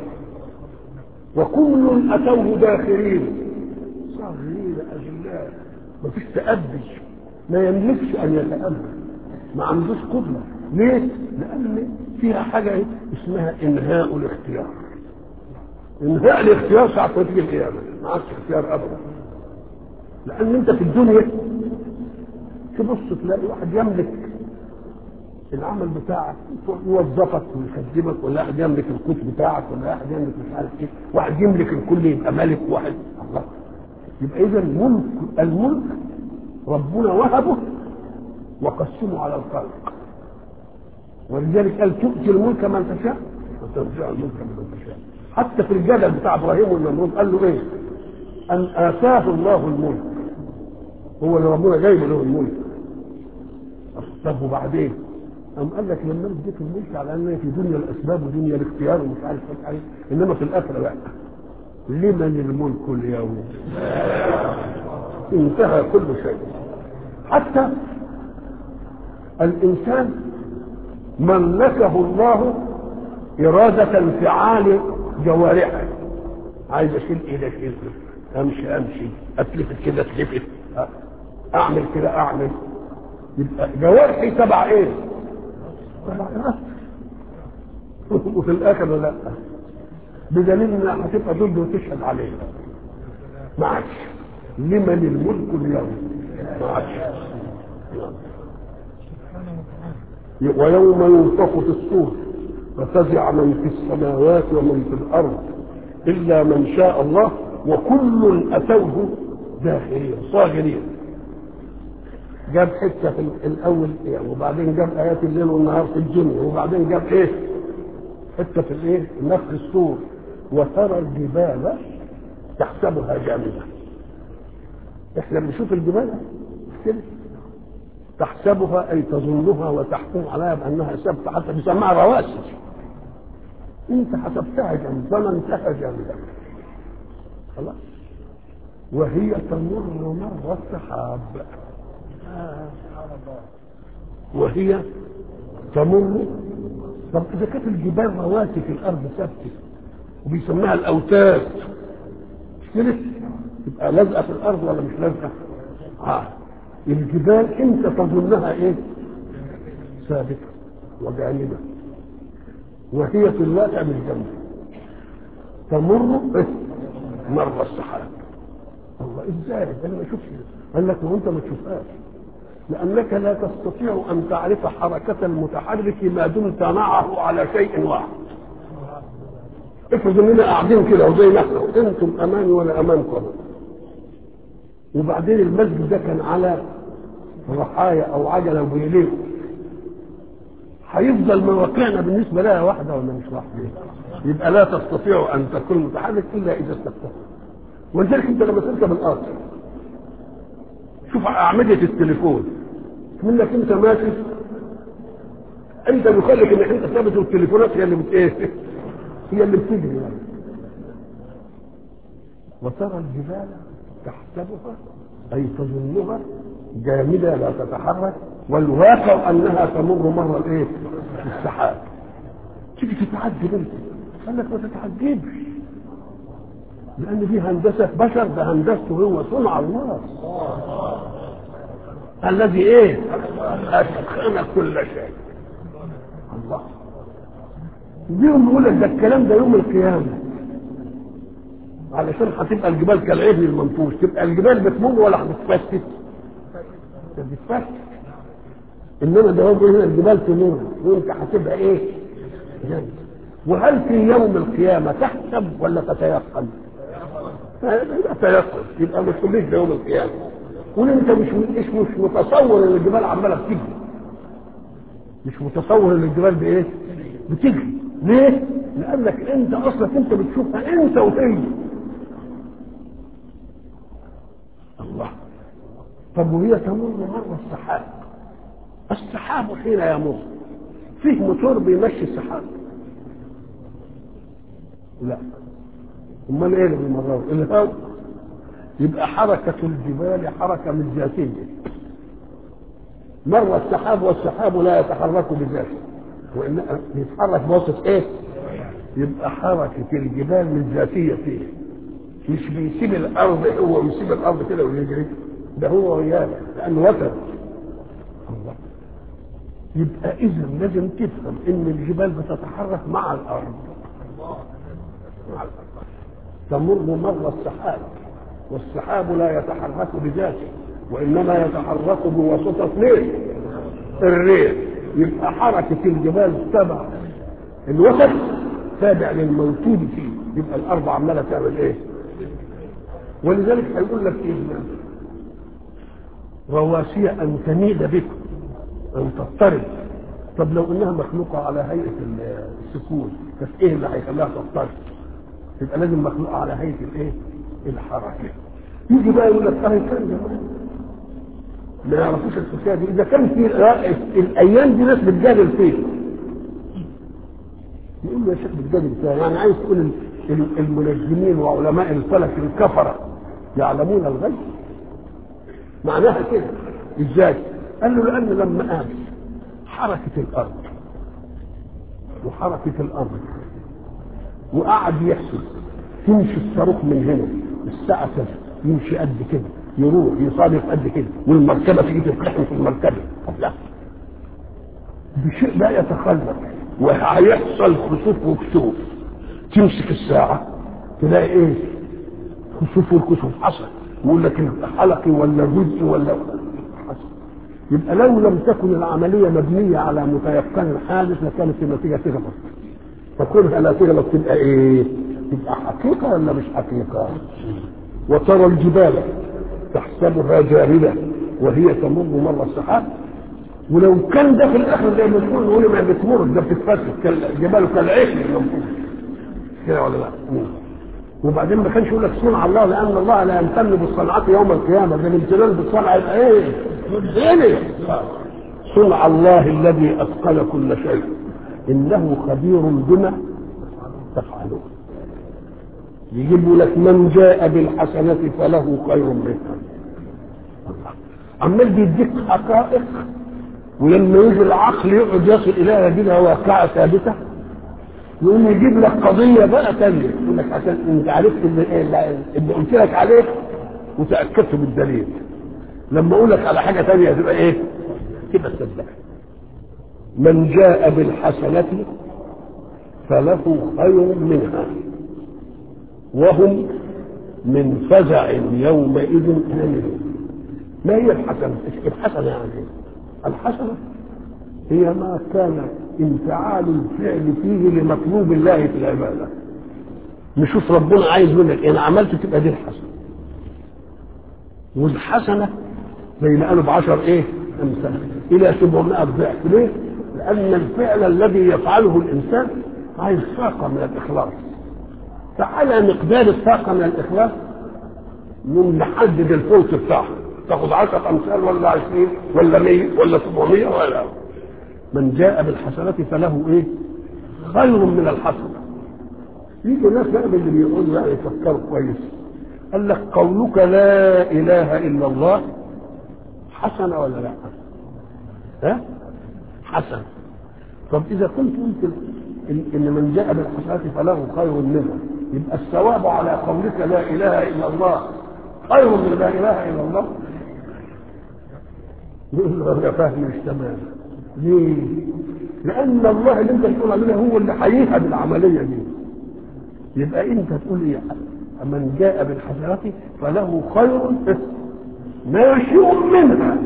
وكل اتوه داخلين صاغرين اجلاء مفيش تأبي ما يملكش ان يتأبى ما عندوش قدرة ليه؟ لأن فيها حاجة إيه؟ اسمها إنهاء الاختيار إنهاء الاختيار ساعة ما تيجي القيامة ما عادش اختيار أبدا لأن أنت في الدنيا تبص تلاقي واحد يملك العمل بتاعك يوظفك ويخدمك ولا واحد يملك القوت بتاعك ولا واحد يملك مش عارف ايه واحد يملك الكل يبقى ملك واحد الله يبقى اذا الملك الملك ربنا وهبه وقسمه على الخلق ولذلك قال تؤتي الملك من تشاء وتنزع الملك من تشاء حتى في الجدل بتاع ابراهيم والنمرود قال له ايه؟ ان اتاه الله الملك هو اللي ربنا جايب له الملك طب وبعدين؟ قام قال لك لما اديك الملك على ان في دنيا الاسباب ودنيا الاختيار ومش عارف ايه انما في الاخره لا لمن الملك اليوم؟ انتهى كل شيء حتى الإنسان ملكه الله إرادة انفعال جوارحه عايز أشيل إيدي أشيل أمشي أمشي أتلفت كده أتلفت أعمل كده أعمل يبقى جوارحي تبع إيه؟ تبع إرادتي وفي الآخر لا بدليل إنها هتبقى ضده وتشهد عليه ما عادش لمن الملك اليوم ما عادش ويوم ينفخ في الصور ففزع من في السماوات ومن في الارض الا من شاء الله وكل اتوه داخلين صاغرين جاب حته في الاول يعني وبعدين جاب ايات الليل والنهار في الدنيا وبعدين جاب ايه حته في الايه نفخ الصور وترى الجبال تحسبها جامده احنا بنشوف الجبال كده تحسبها اي تظنها وتحكم عليها بانها ثابته حتى بيسموها رواسي انت حسبتها جامد ظننتها جامده خلاص وهي تمر مر السحاب وهي تمر طب اذا كانت الجبال رواسي في الارض ثابته وبيسموها الاوتاد مش كده تبقى لازقه في الارض ولا مش لازقه؟ اه الجبال انت تظنها ايه ثابته وجانبه وهي في الواقع مش جنبه تمر إيه؟ مر السحاب الله ازاي انا ما اشوفش قال لك وانت ما تشوفهاش لانك لا تستطيع ان تعرف حركه المتحرك ما دمت معه على شيء واحد افرض اننا قاعدين كده وزي ما احنا انتم امامي وانا امامكم وبعدين المسجد ده كان على رحايا او عجله وبيليه هيفضل مواقعنا بالنسبه لها واحده ولا مش واحده يبقى لا تستطيع ان تكون متحرك الا اذا استفتحت ولذلك انت لما تركب القطر شوف اعمده التليفون منك انت ماشي انت مخلك انك انت ثابت والتليفونات هي اللي بت ايه هي اللي بتجري يعني وترى الجبال تحسبها اي تظنها جامده لا تتحرك والواقع انها تمر مر الايه السحاب تيجي تتعجب انت قال لك ما تتعجبش لان دي هندسه بشر ده هندسته هو صنع الله الذي ايه اتقن كل شيء الله ديهم بيقول لك ده الكلام ده يوم القيامه علشان هتبقى الجبال كالعهن المنفوش تبقى الجبال بتمر ولا هتتفتت بتتفتت انما ده هو هنا الجبال تمر وانت هتبقى ايه جنة. وهل في يوم القيامه تحسب ولا تتيقن تيقن يبقى ما تقوليش ده يوم القيامه وانت مش مش مش متصور ان الجبال عماله بتجري مش متصور ان الجبال بايه بتجري ليه لانك انت اصلا انت بتشوفها انت وهي الله طب وهي تمر مر السحاب السحاب حين يمر فيه موتور بيمشي السحاب لا امال ايه اللي بيمرره الهواء يبقى حركة الجبال حركة من ذاتية مر السحاب والسحاب لا يتحرك بذاته وإن يتحرك بواسطة ايه يبقى حركة الجبال من ذاتية فيه مش بيسيب الأرض هو ويسيب الأرض كده ويجري ده هو وياه لأنه وتر الله يبقى إذا لازم تفهم إن الجبال بتتحرك مع الأرض مع الأرض تمر مر السحاب والسحاب لا يتحرك بذاته وإنما يتحرك بواسطة ليه؟ الريح يبقى حركة الجبال تبع الوسط تابع للموجود فيه يبقى الأرض عمالة تعمل إيه؟ ولذلك هيقول لك إيه رواسي أن تميد بكم أن تضطرب طب لو إنها مخلوقة على هيئة السكون بس إيه اللي هيخليها تضطرب؟ يبقى لازم مخلوقة على هيئة الإيه؟ الحركة يجي بقى يقول لك أهي كان زمان ما يعرفوش الحكايه دي اذا كان في الايام دي ناس بتجادل فيه يقول له يا شيخ بتجادل فيها يعني عايز تقول المنجمين وعلماء الفلك الكفره يعلمون الغيب معناها كده ازاي؟ قال له لان لما قام حركه الارض وحركه الارض وقعد يحسب تمشي الصاروخ من هنا الساعه كذا يمشي قد كده يروح يصادف قد كده والمركبه تيجي تتلحم في المركبه لا بشيء لا يتخلف وهيحصل خسوف وكسوف تمسك الساعه تلاقي ايه خسوف والكسوف حصل يقول لك حلقي ولا جزء ولا حصل يبقى لو لم تكن العمليه مبنيه على متيقن حادث لكانت النتيجه تغلط فكونها لا تغلط تبقى ايه؟ تبقى حقيقه ولا مش حقيقه؟ وترى الجبال تحسبها جامدة وهي تمر مر السحاب ولو كان ده في الاخر زي ما تقول نقول ما بتمر ده بتتفتت الجبال كالعيش كده ولا لا وبعدين ما كانش يقول لك صنع الله لان الله لا يمتن بالصنعات يوم القيامه ده الامتنان بالصنع يبقى ايه؟ ايه صنع الله الذي اتقن كل شيء انه خبير بما تفعلون يجيب لك من جاء بالحسنة فله خير منها عمال بيديك حقائق ولما يجي العقل يقعد يصل اليها يجدها واقعة ثابتة يقوم يجيب لك قضية بقى تانية يقول لك عشان انت عرفت اللي, اللي قلت لك عليه وتأكدت بالدليل لما اقول لك على حاجة تانية تبقى ايه؟ تبقى تصدق من جاء بالحسنة فله خير منها وهم من فزع يومئذ آمنون ما هي الحسنة؟ الحسنة يعني الحسنة هي ما كان انفعال الفعل فيه لمطلوب الله في العبادة نشوف ربنا عايز منك ايه انا عملت تبقى دي الحسنه والحسنه زي ما قالوا بعشر ايه امثال الى 700 ضعف ليه؟ لان الفعل الذي يفعله الانسان عايز طاقه من الاخلاص فعلى مقدار الطاقه من الاخلاص نحدد الفوز بتاعها تاخد 10 امثال ولا 20 ولا 100 ولا 700 ولا من جاء بالحسنات فله ايه؟ خير من الحسنه يجي ناس بقى من اللي بيقولوا يعني يفكروا كويس قال لك قولك لا اله الا الله حسنه ولا لا؟ ها؟ حسن طب اذا كنت قلت ان من جاء بالحسنات فله خير منها يبقى الثواب على قولك لا اله الا الله خير من لا اله الا الله يقول له يا فهم مش تمام ليه؟ لان الله اللي انت بتقول عليه هو اللي هيشهد العمليه دي يبقى انت تقول ايه من جاء بالحسنات فله خير ناشئ منها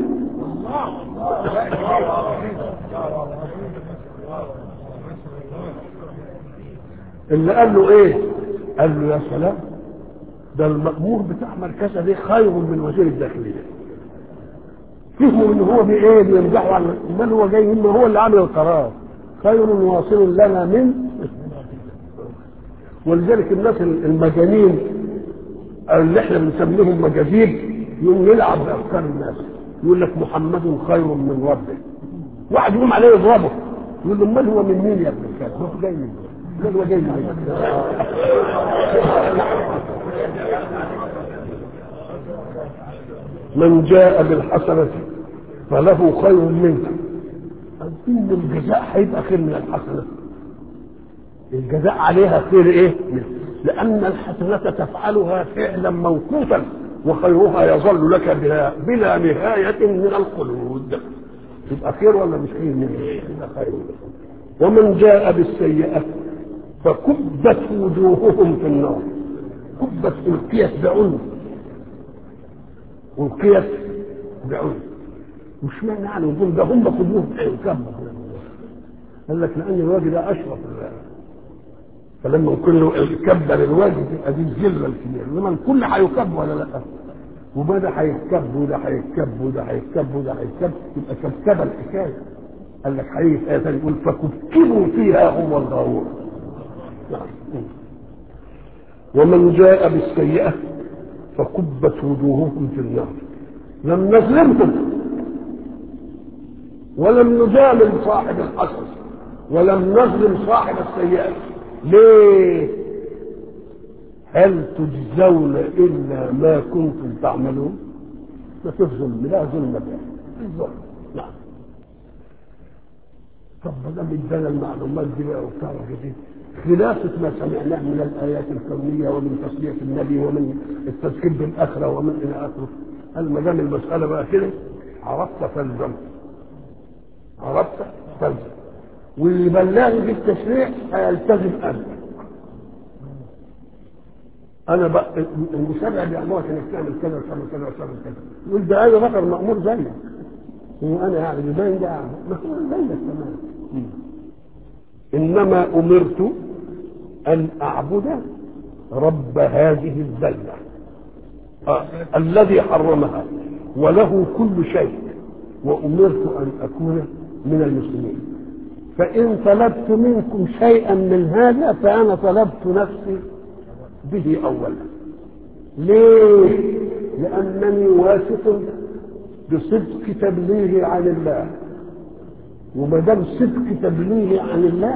اللي قال له ايه قال له يا سلام ده المأمور بتاع مركزه دي خير من وزير الداخلية فهموا ان هو بايه بيمدحوا على امال هو جاي انه هو اللي عامل القرار خير واصل لنا من ولذلك الناس المجانين اللي احنا بنسميهم مجاذيب يقوم يلعب بافكار الناس يقول لك محمد خير من ربه واحد يقوم عليه يضربه يقول له امال هو من مين يا ابن الكلب هو جاي من امال هو جاي من من جاء بالحسنة فله خير منها إن الجزاء هيبقى خير من الحسنة الجزاء عليها خير ايه لأن الحسنة تفعلها فعلا موقوتا وخيرها يظل لك بلا, بلا نهاية من الخلود يبقى خير ولا مش خير منه يبقى خير ومن جاء بالسيئة فكبت وجوههم في النار كبت ألقيت بعنف ألقيت بعنف مش معنى يعني يقول ده هم كلهم كبة قال لك لأن الوجه ده أشرف فلما كل كبر الوجه تبقى دي الجلة الكبيرة إنما الكل هيكب ولا لا؟ وما ده هيتكب وده هيتكب وده هيتكب وده هيتكب يبقى كبكبه الحكايه قال لك هيجي في ايه ثانيه يقول فكبكبوا فيها هم الغاوون نعم ومن جاء بالسيئه فكبت وجوههم في النار لم نظلمهم ولم نجامل صاحب الحسن ولم نظلم صاحب السيئه ليه هل تجزون الا ما كنتم تعملون ما فيش ظلم لا ظلم فيه الظلم نعم طب ما دام ادانا المعلومات دي بقى وبتاع دي خلاصة ما سمعناه من الآيات الكونية ومن تصديق النبي ومن التذكير بالآخرة ومن إلى آخره قال ما دام المسألة بقى كده عرفت فالزم عرفت فالزم واللي بلغني في التشريع هيلتزم أنت انا بقى المشرع بيامرك انك تعمل كذا وتعمل كذا وتعمل كذا يقول ده انا بشر مامور زيك هو انا يعني زي ده ما هو زيك تمام انما امرت ان اعبد رب هذه البلده آه. الذي حرمها وله كل شيء وامرت ان اكون من المسلمين فان طلبت منكم شيئا من هذا فانا طلبت نفسي به اولا ليه لانني واثق بصدق تبليغي عن الله وما دام صدق تبليغي عن الله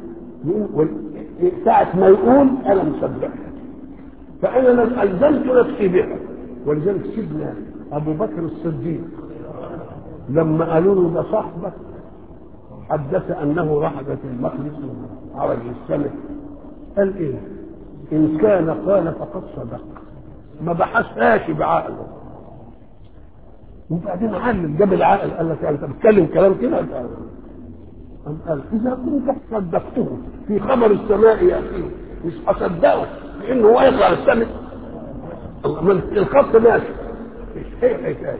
ساعة ما يقول أنا مصدق فأنا ألزمت نفسي بها ولذلك سيدنا أبو بكر الصديق لما قالوا له ده صاحبك حدث أنه راح بيت المقدس وعرج السماء قال إيه؟ إن كان قال فقد صدق ما بحثهاش بعقله وبعدين علم جاب العقل قال لك انت بتتكلم كلام كده قال اذا كنت صدقته في خبر السماء يا اخي مش هصدقه لانه هو يطلع السماء الخط ماشي مش هي حكايه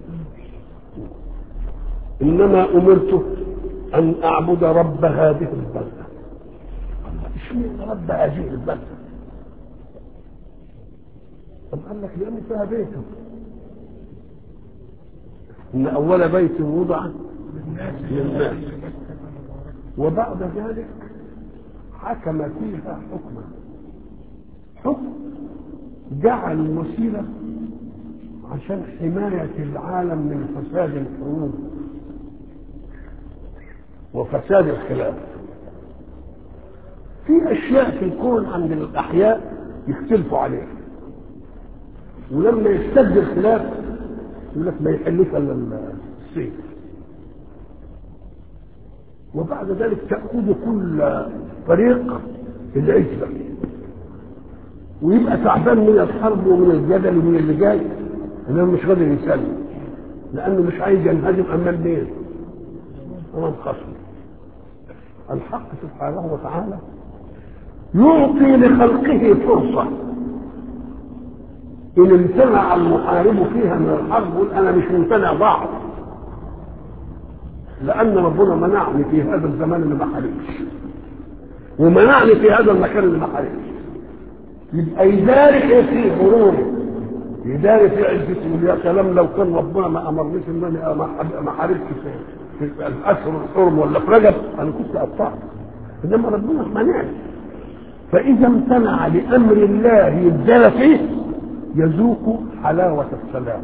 انما امرت ان اعبد رب هذه البلده اشمعنى رب هذه البلده طب قال لك لأن فيها بيته إن أول بيت وضع للناس وبعد ذلك حكم فيها حكما حكم جعل وسيلة عشان حماية العالم من فساد الحروب وفساد الخلاف في أشياء في الكون عند الأحياء يختلفوا عليها ولما يشتد الخلاف يقول لك ما يحلوش الا السيف وبعد ذلك تأخذ كل فريق العزة ويبقى تعبان من الحرب ومن الجدل ومن اللي جاي انه مش قادر يسلم لانه مش عايز ينهزم امام مين؟ امام خصمه الحق سبحانه وتعالى يعطي لخلقه فرصه ان امتنع المحارب فيها من الحرب يقول انا مش ممتنع ضعف لان ربنا منعني في هذا الزمان اللي ما حاربش ومنعني في هذا المكان اللي ما حاربش يبقى يداري ايه في غروره يداري في عزته يا سلام لو كان ربنا ما امرنيش ان انا ما حاربش في, في الاشهر الحرم ولا في رجب انا كنت قطعت انما ربنا منعني فاذا امتنع لامر الله يبدل فيه يذوق حلاوة السلام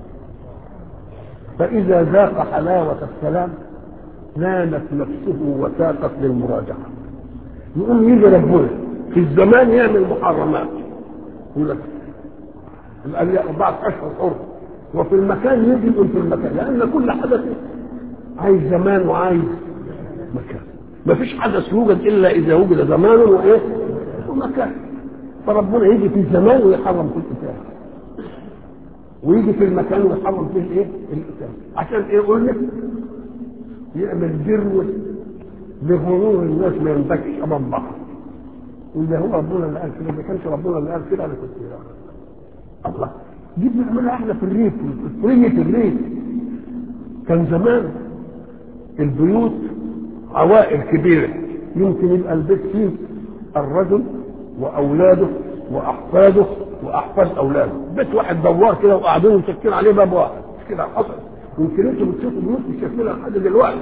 فإذا ذاق حلاوة السلام نالت نفسه وساقت للمراجعة يقوم يجي ربنا في الزمان يعمل محرمات يقول لك أربعة أشهر حر وفي المكان يجي يقول في المكان لأن كل حدث عايز زمان وعايز مكان ما فيش حدث يوجد إلا إذا وجد زمان وإيه ومكان فربنا يجي في الزمان ويحرم في القتال ويجي في المكان ويحرم فيه الايه؟ القتال عشان ايه قلنا؟ يعمل جرو لغرور الناس ما ينبكش امام بعض وإذا هو ربنا اللي قال كده ما كانش ربنا اللي قال كده انا كنت الله دي بنعملها احنا في الريف في قرية الريف كان زمان البيوت عوائل كبيرة يمكن يبقى البيت فيه الرجل واولاده واحفاده واحفاد اولاده بيت واحد دوار كده وقاعدين مسكين عليه باب واحد مش كده حصل يمكن انتوا بتشوفوا بيوت بالشكل لحد دلوقتي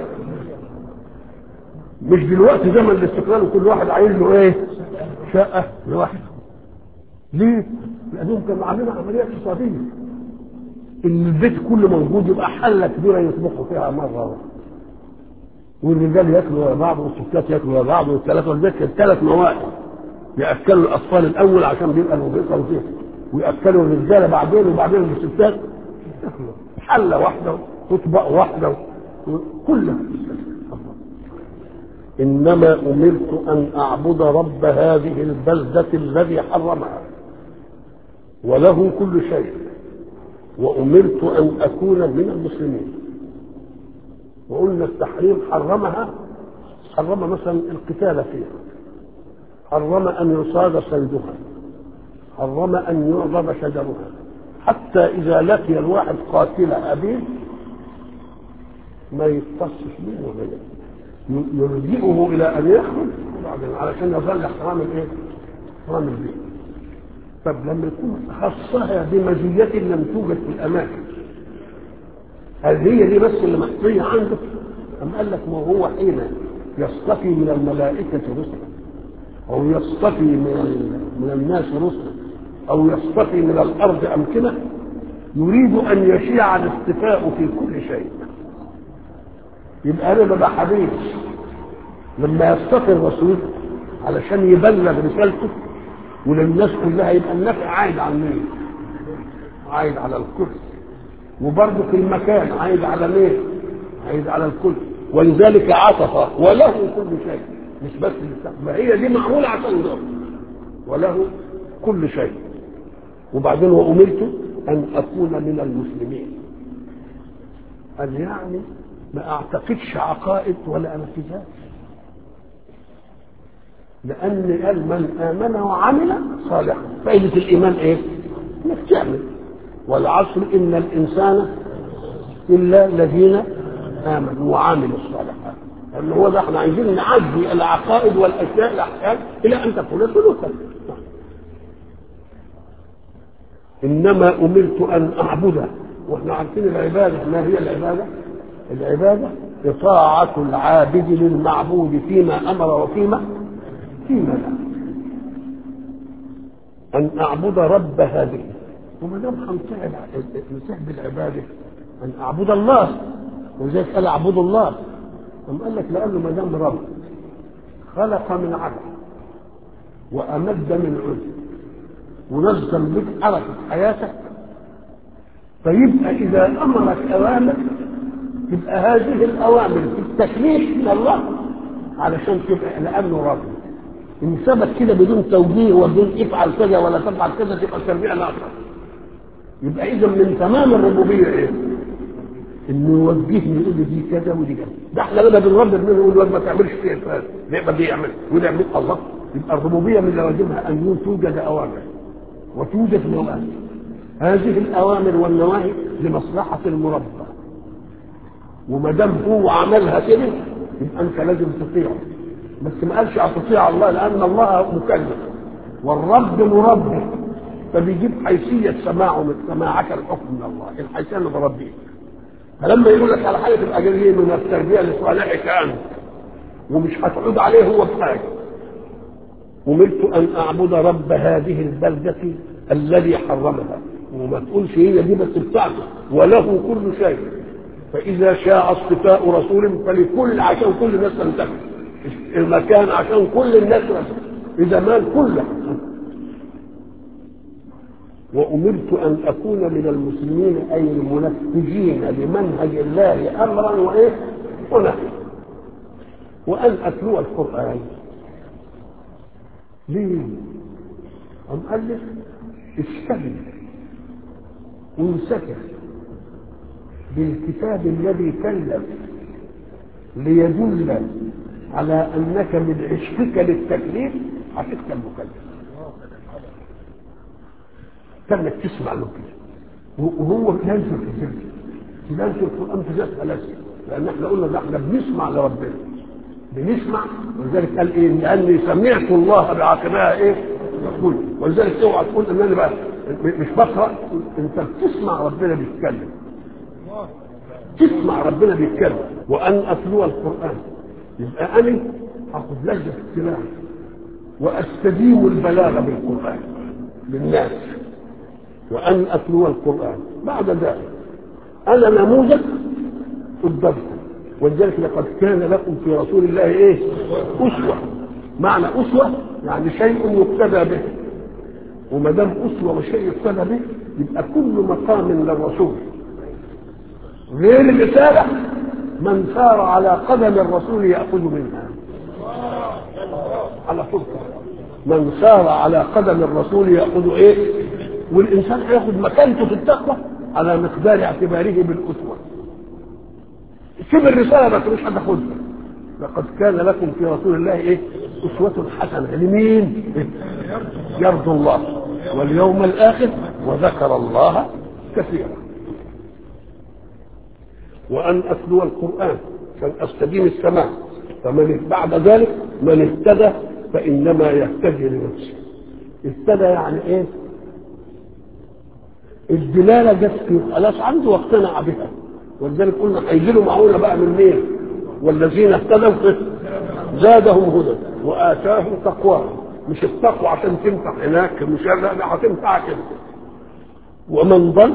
مش دلوقتي زمن الاستقلال وكل واحد عايز له ايه شقه لوحده ليه؟ لانهم كانوا عاملين عمليه اقتصاديه ان البيت كله موجود يبقى حله كبيره يطبخوا فيها مره واحده والرجال ياكلوا ورا بعض والستات ياكلوا ورا بعض والثلاثه والبيت كان ثلاث موائد ياكلوا الاطفال الاول عشان بيبقى الوظيفه فيه وياكلوا الرجاله بعدين وبعدين الستات ياكلوا حله واحده وطبق واحده كلها انما امرت ان اعبد رب هذه البلده الذي حرمها وله كل شيء وامرت ان اكون من المسلمين وقلنا التحريم حرمها حرم مثلا القتال فيها حرم ان يصاد صيدها حرم ان يعضب شجرها حتى اذا لقي الواحد قاتل ابيه ما يتصش منه ولا يلجئه الى ان يخرج وبعدين علشان يظل احترام الايه؟ احترام البيت. طب لما يكون خصها بمزية لم توجد في الاماكن هل هي دي بس اللي محصية عنده؟ أم قال لك ما هو حين يصطفي من الملائكة رسلا أو يصطفي من من الناس رسلا أو يصطفي من الأرض أمكنة يريد أن يشيع الاصطفاء في كل شيء يبقى أنا ببقى حبيب لما يصطفي الرسول علشان يبلغ رسالته وللناس كلها يبقى النفع عايد على مين؟ عايد على الكل وبرضه في المكان عايد على مين؟ عايد على الكل ولذلك عطف وله كل شيء مش بس للسقف ما هي دي معموله عشان ده وله كل شيء وبعدين وامرت ان اكون من المسلمين قال يعني ما اعتقدش عقائد ولا انفذات لان قال من امن وعمل صالحا فائده الايمان ايه؟ انك تعمل والعصر ان الانسان الا الذين امنوا وعملوا الصالحات لان هو ده احنا عايزين نعدي العقائد والاشياء الاحكام الى ان تكون سلوكا انما امرت ان اعبده واحنا عارفين العباده ما هي العباده العباده اطاعه العابد للمعبود فيما امر وفيما فيما لا ان اعبد رب هذه وما دام هنطيع نطيع بالعباده ان اعبد الله ولذلك قال اعبد الله أم قال لك لانه ما دام رب خلق من عدم وامد من عدم ونظم لك حركه حياتك فيبقى اذا امرك اوامر تبقى هذه الاوامر في التكليف من الله علشان تبقى لانه رب ان ثبت كده بدون توجيه وبدون افعل كذا ولا تفعل كذا تبقى تربيه ناقصه يبقى اذا من تمام الربوبيه ايه؟ انه يوجهني يقول لي دي كذا ودي كذا ده احنا لما بنربي منه يقول الواد ما تعملش كده فلان يبقى دي يعمل وده يعمل الله يبقى الربوبيه من لوازمها ان توجد اوامر وتوجد نواهي هذه الاوامر والنواهي لمصلحه المربى وما دام هو عملها كده يبقى انت لازم تطيعه بس ما قالش اطيع الله لان الله مكلف والرب مربي فبيجيب حيثيه سماعه من سماعك الحكم من الله الحيثيه اللي بربيه فلما يقول لك على حاجه تبقى جايه من التربيه لصالحك انت ومش هتعود عليه هو بحاجه امرت ان اعبد رب هذه البلده الذي حرمها وما تقولش هي دي بس بتاعته وله كل شيء فاذا شاء اصطفاء رسول فلكل عشان كل الناس تنتبه المكان عشان كل الناس اذا مال كله وأمرت أن أكون من المسلمين أي المنفذين لمنهج الله أمرا وإيه ونهيا وأن أتلو القرآن ليه؟ أم قال لك اشتغل وانسكر بالكتاب الذي كلف ليدل على أنك من عشقك للتكليف عشقت المكلف كانك تسمع له كده وهو ينزل في الجنة ينزل القرآن في ذات ثلاثة لأن احنا قلنا ده احنا بنسمع لربنا بنسمع ولذلك قال ايه لأني سمعت الله بعقبها ايه يقول ولذلك اوعى تقول ان انا بقى مش بقرا انت بتسمع ربنا بيتكلم تسمع ربنا بيتكلم وان اتلو القران يبقى انا اخذ لذه في التلاوه واستديم البلاغه بالقران للناس وأن أتلو القرآن بعد ذلك أنا نموذج قدامكم ولذلك لقد كان لكم في رسول الله إيه؟ أسوة معنى أسوة يعني شيء يقتدى به وما دام أسوة وشيء يقتدى به يبقى كل مقام للرسول غير الرسالة من سار على قدم الرسول يأخذ منها على طول من سار على قدم الرسول يأخذ إيه؟ والانسان هياخد مكانته في التقوى على مقدار اعتباره بالاسوه سيب الرساله بس مش هتاخدها لقد كان لكم في رسول الله ايه اسوه حسنه لمين يرجو الله واليوم الاخر وذكر الله كثيرا وان اتلو القران عشان استديم السماع فمن بعد ذلك من اهتدى فانما يهتدي لنفسه اهتدى يعني ايه الدلاله جت فيه خلاص عنده واقتنع بها ولذلك قلنا هيجي له معونه بقى من مين؟ والذين اهتدوا زادهم هدى واتاهم تقواهم مش التقوى عشان تنفع هناك مش لا هتنفع كده ومن ضل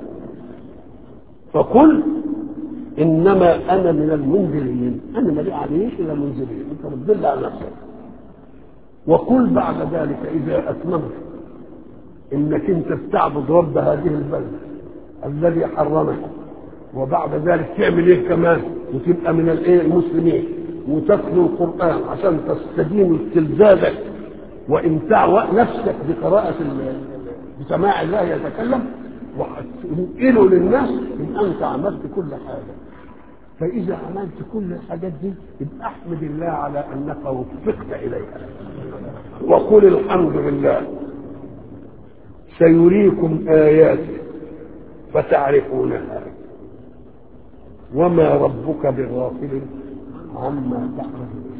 فقل انما انا من المنذرين انا ما لي عليش الا منذرين انت بتدل على نفسك وقل بعد ذلك اذا اتممت انك انت بتعبد رب هذه البلده الذي حرمها وبعد ذلك تعمل ايه كمان وتبقى من الايه المسلمين وتتلو القران عشان تستدين استلزازك وامتاع نفسك بقراءه بسماع الله يتكلم وتنقله للناس ان انت عملت كل حاجه فاذا عملت كل الحاجات دي يبقى احمد الله على انك وفقت اليها وقل الحمد لله سيريكم آياته فتعرفونها وما ربك بغافل عما تعملون